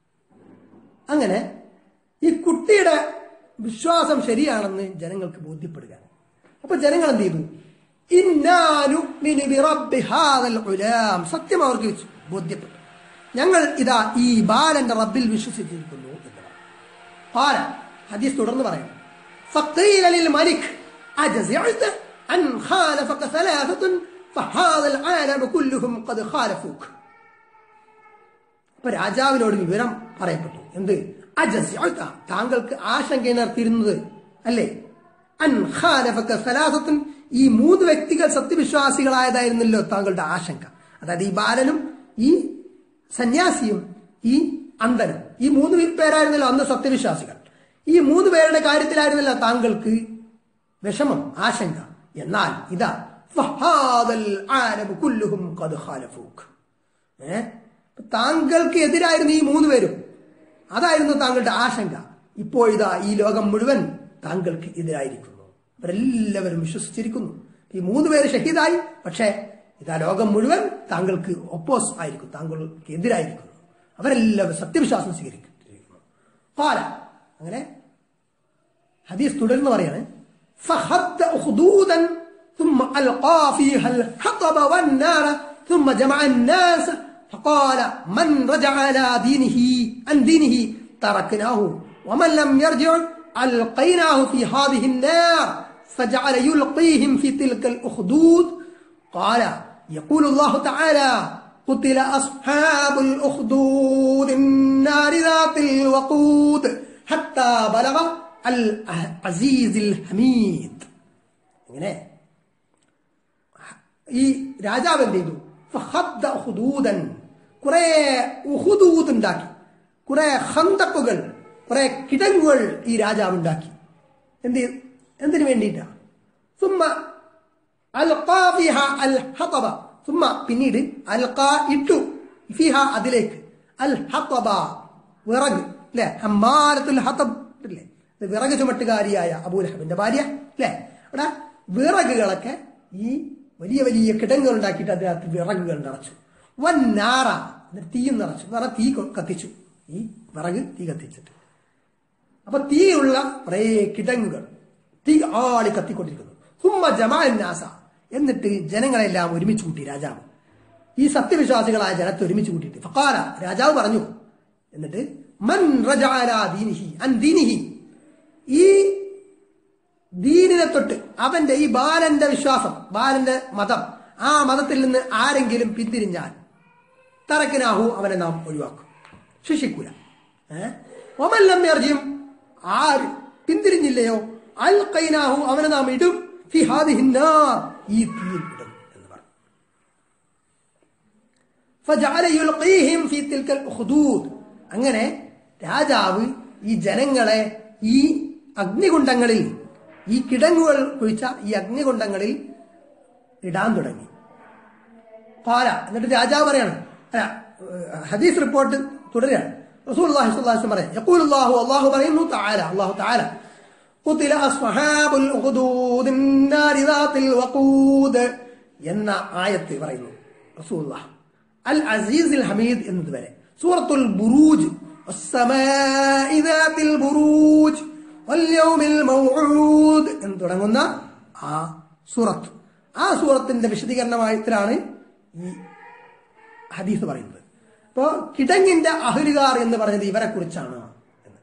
അങ്ങനെ ഈ കുട്ടിയുടെ വിശ്വാസം ശരിയാണെന്ന് ജനങ്ങൾക്ക് ബോധ്യപ്പെടുകയാണ് അപ്പൊ ജനങ്ങൾ എന്ത് ചെയ്തു ഇന്നാ നുഅ്മിനു ബിറബ്ബി ഹാദൽ ഉലാം സത്യം അവർക്ക് വിശ്വ- ബോധ്യപ്പെട്ടു ഞങ്ങൾ ഇതാ ഈ ബാലന്റെ റബ്ബിൽ വിശ്വസിച്ചിരിക്കുന്നു എന്ന് പറഞ്ഞു قال حديث തുടർന്ന് പറയാം فقيل للملك أجزعت أن خالفك ثلاثة فهذا العالم كلهم قد خالفوك അപ്പൊ രാജാവിനോട് വിവരം പറയപ്പെട്ടു എന്ത് അജസ്യഅത താങ്കൾക്ക് ആശങ്ക നിർത്തിയിരുന്നത് അല്ലേ അൻ ഖാലഫക സലാസത്തുൻ ഈ മൂന്ന് വ്യക്തികൾ സത്യവിശ്വാസികളായതായിരുന്നല്ലോ താങ്കളുടെ ആശങ്ക അതായത് ഈ ബാലനും ഈ സന്യാസിയും ഈ അന്ധനും ഈ മൂന്ന് പേരായിരുന്നല്ലോ അന്ന് സത്യവിശ്വാസികൾ ഈ മൂന്ന് പേരുടെ കാര്യത്തിലായിരുന്നല്ലോ താങ്കൾക്ക് വിഷമം ആശങ്ക എന്നാൽ ഇതാ ഫഹാദൽ ആലമു കുല്ലുഹും ഖദ് ഖാലഫൂക്ക് ഏ താങ്കൾക്ക് എതിരായിരുന്നു ഈ മൂന്ന് പേരും അതായിരുന്നു താങ്കളുടെ ആശങ്ക ഇപ്പോഴിതാ ഈ ലോകം മുഴുവൻ താങ്കൾക്ക് എതിരായിരിക്കുന്നു അവരെല്ലാവരും വിശ്വസിച്ചിരിക്കുന്നു ഈ മൂന്ന് പേര് ഷഹീദായി പക്ഷേ ഇതാ ലോകം മുഴുവൻ താങ്കൾക്ക് ഒപ്പോസ് ആയിരിക്കും താങ്കൾക്ക് എതിരായിരിക്കുന്നു അവരെല്ലാവരും സത്യവിശ്വാസം സ്വീകരിക്കുന്നു പാല അങ്ങനെ ഹദീസ് തുടർന്ന് പറയാണ് فخد أخدودا ثم ألقى فيها الحطب والنار ثم جمع الناس فقال من رجع على دينه عن دينه تركناه ومن لم يرجع ألقيناه في هذه النار فجعل يلقيهم في تلك الأخدود قال يقول الله تعالى قتل أصحاب الأخدود النار ذات الوقود حتى بلغ العزيز الحميد ഇങ്ങനെ ഈ രാജാവ് എന്ത് ചെയ്തു ഫഹദ്ദ ഉഹുദൂദൻ കുറെ ഉഹുദൂദ് ഉണ്ടാക്കി കുറെ ഹന്തക്കുകൾ കുറെ കിടങ്ങുകൾ ഈ രാജാവ് ഉണ്ടാക്കി എന്ത് ചെയ്തു? എന്തിനു വേണ്ടിയിട്ടാ സുമ്മ അൽഖാ ഫിഹ അൽ ഹതബ സുമ്മ പിന്നീട് അൽഖാ ഇട്ടു ഫിഹ അതിലേക്ക് അൽ ഹതബ വിറക് അല്ലെ ഹമ്മാരത്തുൽ ഹതബ് ഇല്ലേ ഇത് വിറക് ചുമട്ടുകാരിയായ അബൂലഹബിന്റെ ഭാര്യ അല്ലേ അവിടെ വിറകുകളൊക്കെ ഈ വലിയ വലിയ കിടങ്ങുകൾ ഉണ്ടാക്കിയിട്ട് അതിനകത്ത് വിറകുകൾ നിറച്ചു വൻ നാറ എന്നിട്ട് തീയും നിറച്ചു എന്ന് പറഞ്ഞാൽ തീ കൊ- കത്തിച്ചു ഈ വിറക് തീ കത്തിച്ചിട്ട് അപ്പൊ തീയുള്ള കുറേ കിടങ്ങുകൾ തീ ആളി കത്തിക്കൊണ്ടിരിക്കുന്നു ഹുമ്മ ജമാൽ നാസ എന്നിട്ട് ജനങ്ങളെല്ലാം ഒരുമിച്ച് കൂട്ടി രാജാവ് ഈ സത്യവിശ്വാസികളായ ജനത്തെ ഒരുമിച്ച് കൂട്ടിയിട്ട് ഫക്കാല രാജാവ് പറഞ്ഞു എന്നിട്ട് മൻ റജഅല ദീനിഹി അൻ ദീനിഹി ഈ ദീനിനെ തൊട്ട് അവന്റെ ഈ ബാലന്റെ വിശ്വാസം ബാലന്റെ മതം ആ മതത്തിൽ നിന്ന് ആരെങ്കിലും പിന്തിരിഞ്ഞാൽ തറക്കിനാഹു അവനെ നാം ഒഴിവാക്കും ശിക്ഷിക്കൂല ഏഹ് ഒമല്ലം എർജിയും ആര് പിന്തിരിഞ്ഞില്ലയോ അൽ കൈനാഹു അവനെ നാം ഇടും ഫി ഹാദിഹി നാർ ഈ തീയിൽ ഇടും എന്ന് പറഞ്ഞു فجعل يلقيهم في تلك الأخدود അങ്ങനെ രാജാവ് ഈ ജനങ്ങളെ ഈ അഗ്നികുണ്ഡങ്ങളിൽ ഈ കിടങ്ങുകൾ കുഴിച്ച ഈ അഗ്നികുണ്ഡങ്ങളിൽ ഇടാൻ തുടങ്ങി പാല എന്നിട്ട് രാജാവ് പറയാണ് അല്ല ഏഹ് ഹദീസ് റിപ്പോർട്ട് തുടരുകയാണ് റസൂൽ അള്ളാഹി സ്വല്ലല്ലാഹു അലൈഹി വസല്ലം പറയും യഖൂൽ അല്ലാഹു അല്ലാഹു പറയുന്നു തആല അല്ലാഹു തആല قتل أصحاب الأخدود النار ذات الوقود എന്ന ആയത്ത് പറയുന്നു റസൂലുള്ളാഹ് അൽ അസീസ് ഹമീദ് എന്നത് വരെ സൂറത്തുൽ ബുറൂജ് والسماء ذات البروج واليوم الموعود എന്ന് തുടങ്ങുന്ന ആ സൂറത്ത് ആ സൂറത്തിന്റെ വിശദീകരണമായിട്ടാണ് ഈ ഹദീസ് പറയുന്നത് അപ്പോ കിടങ്ങിന്റെ അഹലുകാർ എന്ന് പറഞ്ഞത് ഇവരെ കുറിച്ചാണ് എന്ന്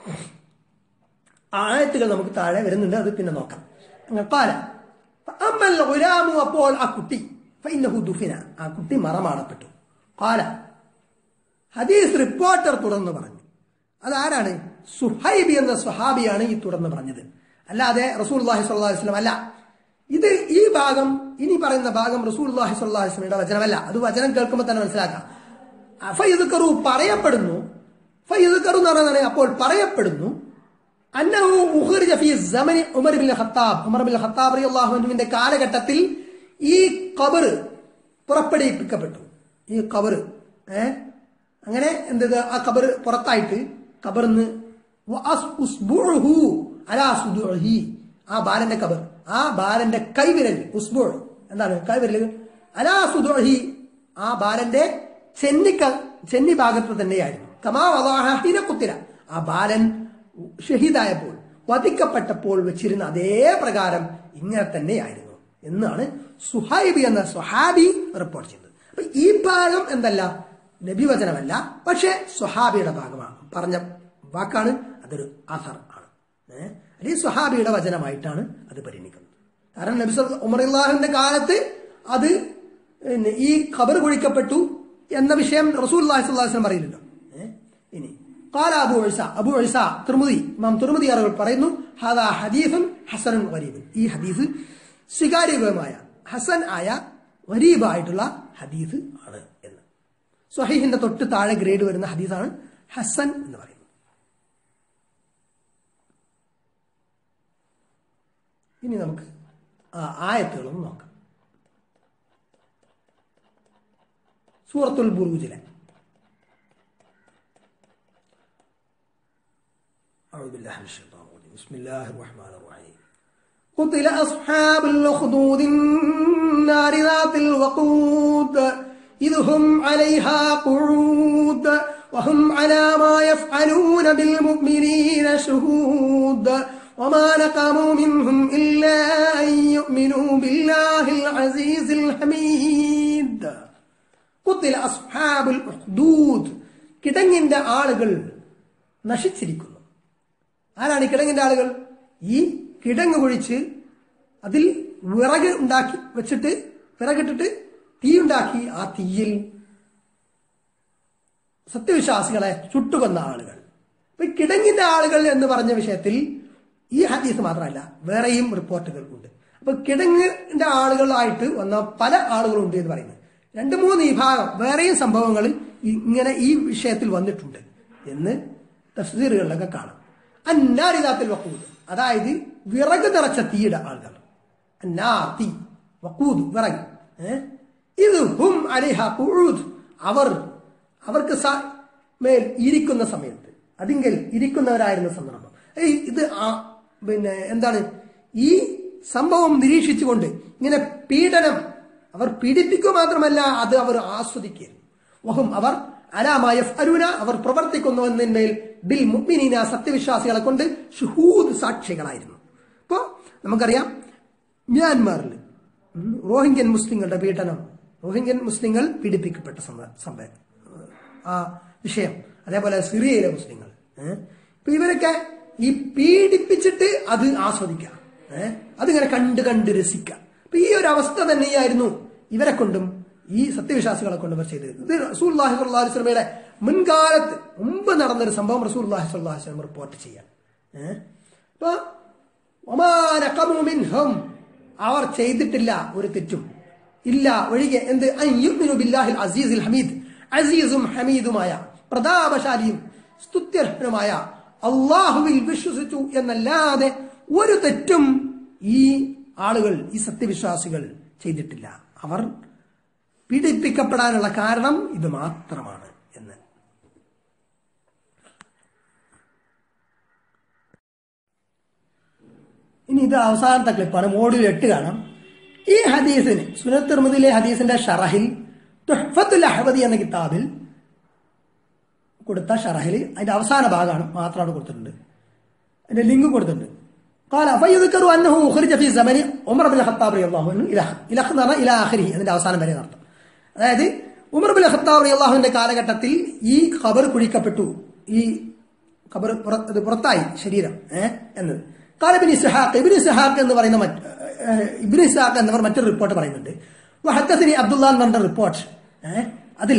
ആയത്തുകൾ നമുക്ക് താഴെ വരുന്നുണ്ട് അത് പിന്നെ നോക്കാം അങ്ങ് പാല അമ്മൽ ഗുലാമു അപ്പോൾ ആ കുട്ടി ഫൈനഹു ദുഫിന ആ കുട്ടി മറമാടപ്പെട്ടു കാല ഹദീസ് റിപ്പോർട്ടർ തുടർന്ന് പറഞ്ഞു അതാരാണ് സുഹൈബി എന്ന സ്വഹാബിയാണ് ഈ തുടർന്ന് പറഞ്ഞത് അല്ലാതെ റസൂൽ അള്ളാഹി സ്വല്ലല്ലാഹി അലൈഹി വസല്ലം അല്ല ഇത് ഈ ഭാഗം ഇനി പറയുന്ന ഭാഗം റസൂൽ അള്ളാഹി സ്വല്ലല്ലാഹി അലൈഹി വസല്ലമയുടെ വചനമല്ല അത് വചനം കേൾക്കുമ്പോൾ തന്നെ മനസ്സിലാക്കാം ഫൈദുക്കറു പറയപ്പെടുന്നു ഫൈദുക്കറു എന്ന് പറയുന്നത് അപ്പോൾ പറയപ്പെടുന്നു അന്നഹു ഉഖ്രിജ ഫീ സമനി Umar bin Khattab Umar bin Khattab റളിയല്ലാഹു അൻഹുവിന്റെ കാലഘട്ടത്തിൽ ഈ ഖബർ പുറപ്പെടുവിപ്പിക്കപ്പെട്ടു ഈ ഖബർ ഏ അങ്ങനെ എന്തത് ആ ഖബർ പുറത്തായിട്ട് ഖബറിന്ന് വഅസ് ഉസ്ബുഉഹു അലാ സുദുഹി ആ ബാലന്റെ ഖബർ ആ ബാലന്റെ കൈവിരൽ ഉസ്ബു എന്താണ് കൈവിരൽ അലാ സുദുഹി ആ ബാലന്റെ ചെന്നിക്ക ചെന്നി ഭാഗത്ത് തന്നെയായിരുന്നു കമാ വദാഹിന കുത്തിര ആ ബാലൻ ഷഹീദായപ്പോൾ വധിക്കപ്പെട്ടപ്പോൾ വെച്ചിരുന്ന അതേ പ്രകാരം ഇങ്ങനെ തന്നെയായിരുന്നു എന്നാണ് സുഹൈബി എന്ന സ്വഹാബി റിപ്പോർട്ട് ചെയ്തത് അപ്പൊ ഈ ഭാഗം എന്തല്ല നബിവചനമല്ല പക്ഷെ സ്വഹാബിയുടെ ഭാഗമാണ് പറഞ്ഞ വാക്കാണ് അതൊരു അസർ ആണ് ഏഹ് അല്ലെങ്കിൽ സ്വഹാബിയുടെ വചനമായിട്ടാണ് അത് പരിഗണിക്കുന്നത് കാരണം നബി സല്ല- ഉമർ അള്ളാഹിന്റെ കാലത്ത് അത് പിന്നെ ഈ ഖബർ കുഴിക്കപ്പെട്ടു എന്ന വിഷയം റസൂൽ അള്ളാഹി സ്വല്ലല്ലാഹു അലൈഹി വസല്ലം പറയുന്നുണ്ടോ ഏഹ്? ഇനി قال أبو عيسى أبو عيسى ترمذي ഇമാം തുർമുദി അവർ പറയുന്നു هذا حديث حسن غريب ഈ ഹദീസ് സ്വീകാര്യമായ ഹസൻ ആയ വരീബായിട്ടുള്ള ഹദീസ് ആണ് എന്ന് സ്വഹീഹിന്റെ തൊട്ട് താഴെ ഗ്രേഡ് വരുന്ന ഹദീസാണ് ഹസൻ എന്ന് പറയുന്നത് ഇനി നമുക്ക് ആ ആയത്തുകളൊന്ന് നോക്കാം സൂറത്തുൽ ബുറൂജിലെ أعوذ بالله من الشيطان الرجيم بسم الله الرحمن الرحيم قتل أصحاب الأخدود النار ذات الوقود إذ هم عليها قعود وهم على ما يفعلون بالمؤمنين شهود وما نقموا منهم إلا أن يؤمنوا بالله العزيز الحميد قتل أصحاب الأخدود കിടങ്ങിന്റെ ആളുകൾ നശിച്ചിരിക്കുന്നു ആരാണ് ഈ കിടങ്ങിന്റെ ആളുകൾ ഈ കിടങ്ങ് കുഴിച്ച് അതിൽ വിറക് ഉണ്ടാക്കി വെച്ചിട്ട് വിറകിട്ടിട്ട് തീ ഉണ്ടാക്കി ആ തീയിൽ സത്യവിശ്വാസികളെ ചുട്ടുകൊന്ന ആളുകൾ അപ്പൊ ഈ കിടങ്ങിന്റെ ആളുകൾ എന്ന് പറഞ്ഞ വിഷയത്തിൽ ഈ ഹദീസ് മാത്രമല്ല വേറെയും റിപ്പോർട്ടുകൾ ഉണ്ട് അപ്പൊ കിടങ്ങിന്റെ ആളുകളായിട്ട് വന്ന പല ആളുകളുണ്ട് എന്ന് പറയുന്നത് രണ്ട് മൂന്ന് വിഭാഗം വേറെയും സംഭവങ്ങൾ ഇങ്ങനെ ഈ വിഷയത്തിൽ വന്നിട്ടുണ്ട് എന്ന് തഫ്സീറുകളിലൊക്കെ കാണാം അന്നാരിതാത്തിൽ വക്കൂത് അതായത് വിറക് നിറച്ച തീയുടെ ആളുകൾ അന്നാർ തീ വക്കൂത് വിറക് ഏ? ഇത് ഹും അലിഹ ഖുഊദ്. അവർ അവർക്ക് സ- മേൽ ഇരിക്കുന്ന സമയത്ത് അതിങ്കൽ ഇരിക്കുന്നവരായിരുന്ന സന്ദർഭം ഏയ് ഇത് ആ- പിന്നെ എന്താണ് ഈ സംഭവം നിരീക്ഷിച്ചുകൊണ്ട് ഇങ്ങനെ പീഡനം അവർ പീഡിപ്പിക്കുക മാത്രമല്ല അത് അവർ ആസ്വദിക്കുക വഹും അവർ അലാമായ അരുന അവർ പ്രവർത്തിക്കുന്നു എന്നതിന്മേൽ ബിൽ മുഅ്മിനീന സത്യവിശ്വാസികളെ കൊണ്ട് ഷുഹൂദ് സാക്ഷികളായിരുന്നു ഇപ്പോ നമുക്കറിയാം മ്യാൻമാറിൽ ഉം, റോഹിംഗ്യൻ മുസ്ലിങ്ങളുടെ പീഡനം റോഹിംഗ്യൻ മുസ്ലിങ്ങൾ പീഡിപ്പിക്കപ്പെട്ട സംഭ- സംഭവം ആ വിഷയം അതേപോലെ സിറിയയിലെ മുസ്ലിങ്ങൾ ഏഹ് ഇപ്പൊ ഇവരൊക്കെ ഈ പീഡിപ്പിച്ചിട്ട് അത് ആസ്വദിക്കാം ഏഹ് അതിങ്ങനെ കണ്ട് കണ്ട് രസിക്കാം അപ്പൊ ഈ ഒരു അവസ്ഥ തന്നെയായിരുന്നു ഇവരെ കൊണ്ടും ഈ സത്യവിശ്വാസികളെ കൊണ്ട് ഇവർ ചെയ്തത് ഇത് റസൂല്ലാഹി സ്വല്ലല്ലാഹു അലൈഹി വസല്ലമയുടെ മുൻകാലത്ത് മുമ്പ് നടന്നൊരു സംഭവം റസൂല്ലാഹി സ്വല്ലല്ലാഹു അലൈഹി വസല്ലം റിപ്പോർട്ട് ചെയ്യാൻ ഏഹ് അപ്പൊ വമാ നഖമു മിൻഹും അവർ ചെയ്തിട്ടില്ല ഒരു തെറ്റും ഇല്ല ഒഴികെ എന്ത് അൻ യുഅ്മിനു ബില്ലാഹിൽ അസീസിൽ ഹമീദ് അസീസും ഹമീദുമായ പ്രതാപശാലിയും സ്തുത്യർഹനുമായ അള്ളാഹുവിൽ വിശ്വസിച്ചു എന്നല്ലാതെ ഒരു തെറ്റും ഈ ആളുകൾ ഈ സത്യവിശ്വാസികൾ ചെയ്തിട്ടില്ല അവർ പീഡിപ്പിക്കപ്പെടാനുള്ള കാരണം ഇത് മാത്രമാണ് എന്ന് ഇനി ഇത് അവസാനത്തെ ക്ലിപ്പാണ് മോഡുൽ എട്ട് കാണാം ഈ ഹദീസിന് സുനത്ത് തിർമുദിലെ ഹദീസിന്റെ ഷറഹിൽ തുഹ്ഫത്തുൽ അഹ്വദി എന്ന കിതാബിൽ കൊടുത്ത ഷറഹിൽ അതിന്റെ അവസാന ഭാഗമാണ് മാത്രമാണ് കൊടുത്തിട്ടുണ്ട് അതിന്റെ ലിങ്ക് കൊടുത്തിട്ടുണ്ട് قال فيذكر انه اخرج في زمن عمر بن الخطاب رضي الله عنه الى الى എന്ന് പറഞ്ഞാൽ ഇല ആഖിരി അതിന്റെ അവസാനം വരെ നടത്തും അതായത് ഉമർ ബിൻ ഖത്താബ് റളിയല്ലാഹുവിന്റെ കാലഘട്ടത്തിൽ ഈ ഖബർ കുഴിക്കപ്പെട്ടു ഈ ഖബർ പുറ- ഇത് പുറത്തായി ശരീരം ഏഹ് എന്നത് കാലബിൻ ഇസ്ഹാഖ് ഇബിൻ ഇസ്ഹാഖ് എന്ന് പറയുന്ന മറ്റ് ഏഹ്, ഇബ്നു ഇസ്ഹാഖ് എന്നിവർ മറ്റൊരു റിപ്പോർട്ട് പറയുന്നുണ്ട് വഹദ്ദസനി അബ്ദുല്ലാ എന്ന് പറഞ്ഞ റിപ്പോർട്ട് ഏഹ്, അതിൽ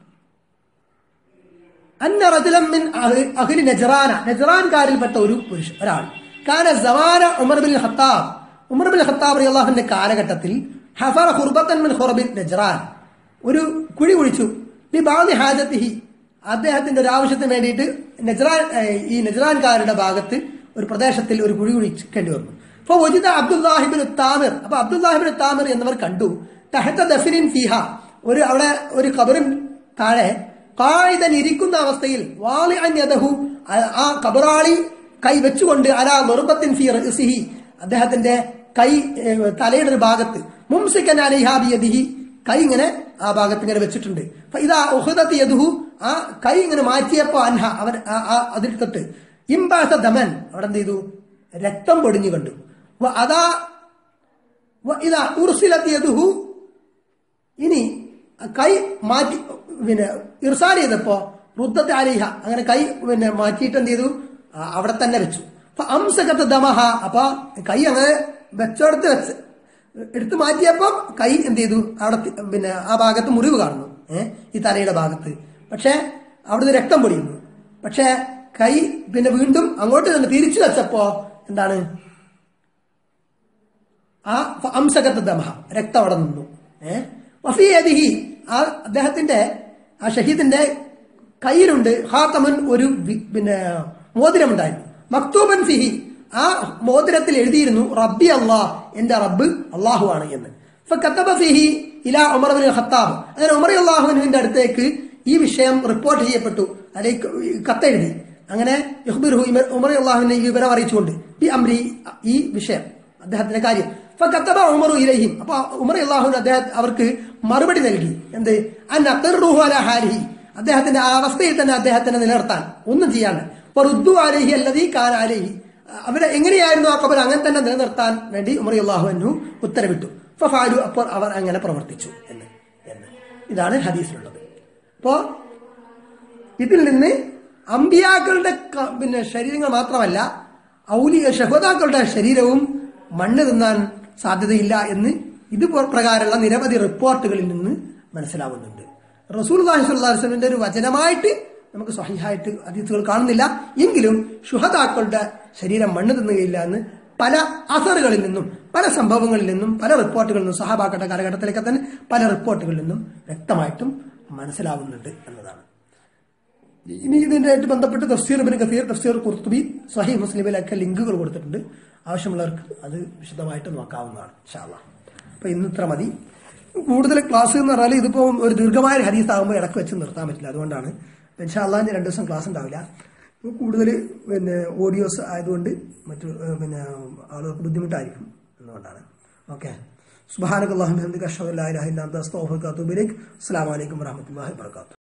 അന്ന റജുലം മിൻ അഹ്- അഹ്ലി നജ്റാന നജ്റാൻകാരിൽപ്പെട്ട ഒരു പുരുഷൻ ഒരാൾ കാന സമാന Umar bin Khattab Umar bin Khattab റളിയല്ലാഹുവിന്റെ കാലഘട്ടത്തിൽ ഹഫറ ഖുർബത്തൻ മിൻ ഖുർബിൻ നജ്റാൻ ഒരു കുഴി കുഴിച്ചു ബി ബാദി ഹാജത്തിഹി അദ്ദേഹത്തിന്റെ ഒരു ആവശ്യത്തിന് വേണ്ടിയിട്ട് നജ്റാൻ ഏഹ്, ഈ നജ്റാൻകാരുടെ ഭാഗത്ത് ഒരു പ്രദേശത്തിൽ ഒരു കുഴി കുഴിക്കേണ്ടി വന്നു അപ്പൊ ഒജിത അബ്ദുല്ലാഹിബിൻ താമിർ അപ്പൊ അബ്ദുല്ലാഹിബിൻ താമിർ എന്നിവർ കണ്ടു തഹത്ത ദഫിനിൻ ഫിഹ ഒരു അവിടെ ഒരു കബറിൻ താഴെ കായിതൻ ഇരിക്കുന്ന അവസ്ഥയിൽ വാളി അന്യതഹു ആ കബറാളി കൈ വെച്ചുകൊണ്ട് അലാ നിർബത്തിൻ ഫി റഅ്സിഹി അദ്ദേഹത്തിന്റെ കൈ ഏഹ്, തലയുടെ ഒരു ഭാഗത്ത് മുംസിക്കൻ അലിഹാബിയദിഹി കൈ ഇങ്ങനെ ആ ഭാഗത്ത് ഇങ്ങനെ വെച്ചിട്ടുണ്ട് അപ്പൊ ഇതാ ഉഹദത്ത് യദുഹു ആ കൈ ഇങ്ങനെ മാറ്റിയപ്പോ അൻഹ അവൻ ആ- ആ അതിൽ തൊട്ട് ഇംബാസ ദമൻ അവിടെ എന്ത് ചെയ്തു രക്തം പൊടിഞ്ഞു കണ്ടു വ അതാ വ ഇതാ ഉർസിലത്ത് യദുഹു ഇനി കൈ മാറ്റി പിന്നെ ഇർസാൽ ചെയ്തപ്പോ റുദ്ദത്തെ അലിഹ അങ്ങനെ കൈ പിന്നെ മാറ്റിയിട്ട് എന്ത് ചെയ്തു ആ, അവിടെ തന്നെ വെച്ചു അപ്പൊ അംസകത്ത് ദമഹ അപ്പൊ കൈ അങ്ങനെ വെച്ചോടത്ത് വെച്ച് എടുത്തു മാറ്റിയപ്പോ കൈ എന്ത് ചെയ്തു അവിടെ തി- പിന്നെ ആ ഭാഗത്ത് മുറിവ് കാണുന്നു ഏഹ് ഈ തലയുടെ ഭാഗത്ത് പക്ഷെ അവിടുന്ന് രക്തം പൊടിയുന്നു പക്ഷെ കൈ പിന്നെ വീണ്ടും അങ്ങോട്ട് തന്നെ തിരിച്ചു വെച്ചപ്പോ എന്താണ് ആ അംസകത്ത് ദമഹ രക്തം അവിടെ നിന്നു ഏഹ് വഫിയദിഹി ആ അദ്ദേഹത്തിന്റെ ആ ഷഹീദിന്റെ കയ്യിലുണ്ട് ഹാത്തമൻ ഒരു വി- പിന്നെ മോതിരമുണ്ടായിരുന്നു മക്തൂബൻ ഫിഹി ആ മോതിരത്തിൽ എഴുതിയിരുന്നു റബ്ബി അള്ളാഹ് എന്റെ റബ്ബ് അള്ളാഹു ആണ് എന്ന് ഫക്കത്തബ ഫിഹി ഇലാ ഉമർ ബിൻ ഖത്താബ് അങ്ങനെ ഉമർ അള്ളാഹുവിന്റെ അടുത്തേക്ക് ഈ വിഷയം റിപ്പോർട്ട് ചെയ്യപ്പെട്ടു അല്ലെങ്കിൽ കത്തെഴുതി അങ്ങനെ യഹ്ബിർഹു ഇമ- ഉമർ അള്ളാഹുവിനെ ഈ വിവരം അറിയിച്ചുകൊണ്ട് ഈ അമ്രി ഈ വിഷയം അദ്ദേഹത്തിന്റെ കാര്യം ഫക്കത്തബ ഉമറു ഇലഹിം അപ്പൊ ഉമർ അള്ളാഹുവിന് അദ്ദേഹം അവർക്ക് മറുപടി നൽകി എന്ത് അൻ അഖിർറുഹു അലാ ഹാലിഹി അദ്ദേഹത്തിന്റെ ആ അവസ്ഥയിൽ തന്നെ അദ്ദേഹത്തിനെ നിലനിർത്താൻ ഒന്നും ചെയ്യാണ്ട് അപ്പൊ റുദ്ദു അലഹി അല്ലതീ കാൻ അലഹി അവരെ എങ്ങനെയായിരുന്നു ആ കബർ അങ്ങനെ തന്നെ നിലനിർത്താൻ വേണ്ടി ഉമർ അള്ളാഹു അന്നു ഉത്തരവിട്ടു ഫാലു അപ്പോൾ അവർ അങ്ങനെ പ്രവർത്തിച്ചു എന്ന് എന്ന് ഇതാണ് ഹദീസിലുള്ളത് അപ്പോ ഇതിൽ നിന്ന് അമ്പിയാക്കളുടെ ക- പിന്നെ ശരീരങ്ങൾ മാത്രമല്ല ഔലിക ഷഹദാക്കളുടെ ശരീരവും മണ്ണ് തിന്നാൻ സാധ്യതയില്ല എന്ന് ഇത് പ്ര- പ്രകാരമുള്ള നിരവധി റിപ്പോർട്ടുകളിൽ നിന്ന് മനസ്സിലാവുന്നുണ്ട് റസൂൽ വസ്ലിന്റെ ഒരു വചനമായിട്ട് നമുക്ക് സഹിഹായിട്ട് അതീത്തുകൾ കാണുന്നില്ല എങ്കിലും ഷുഹദാക്കളുടെ ശരീരം മണ്ണ് തിന്നുകയില്ല എന്ന് പല അസറുകളിൽ നിന്നും പല സംഭവങ്ങളിൽ നിന്നും പല റിപ്പോർട്ടുകളിൽ നിന്നും സഹാബാക്കളുടെ കാലഘട്ടത്തിലൊക്കെ തന്നെ പല റിപ്പോർട്ടുകളിൽ നിന്നും വ്യക്തമായിട്ടും മനസ്സിലാവുന്നുണ്ട് എന്നതാണ് ഇനി ഇതിനായിട്ട് ബന്ധപ്പെട്ട് തഫ്സീർ ബിൻ കസീർ തഫ്സീർ കുർത്തുബി സഹി മുസ്ലിമിലൊക്കെ ലിങ്കുകൾ കൊടുത്തിട്ടുണ്ട് ആവശ്യമുള്ളവർക്ക് അത് വിശദമായിട്ട് നോക്കാവുന്നതാണ് ഇൻഷാല്ല അപ്പൊ ഇന്ന് ഇത്ര മതി കൂടുതൽ ക്ലാസ് എന്ന് പറഞ്ഞാൽ ഇതിപ്പോ ഒരു ദീർഘമായ ഒരു ഹദീസ് ആകുമ്പോൾ ഇടക്ക് വെച്ച് നിർത്താൻ പറ്റില്ല അതുകൊണ്ടാണ് ഇൻഷാല്ലാന്റെ രണ്ടു ദിവസം ക്ലാസ് ഉണ്ടാവില്ല കൂടുതൽ പിന്നെ ഓഡിയോസ് ആയതുകൊണ്ട് മറ്റു ഏഹ്, പിന്നെ ആളുകൾക്ക് ബുദ്ധിമുട്ടായിരിക്കും എന്നുകൊണ്ടാണ് ഓക്കെ സുബാനക് അള്ളാഹു അഷ്ഹദു അല്ലാ ഇലാഹ ഇല്ലാ അൻത അസ്തഗ്ഫിറുക വഅത്തുബു ഇലൈക് അസ്സലാമു അലൈക്കും വറഹ്മത്തുള്ളാഹി വബറകാതുഹു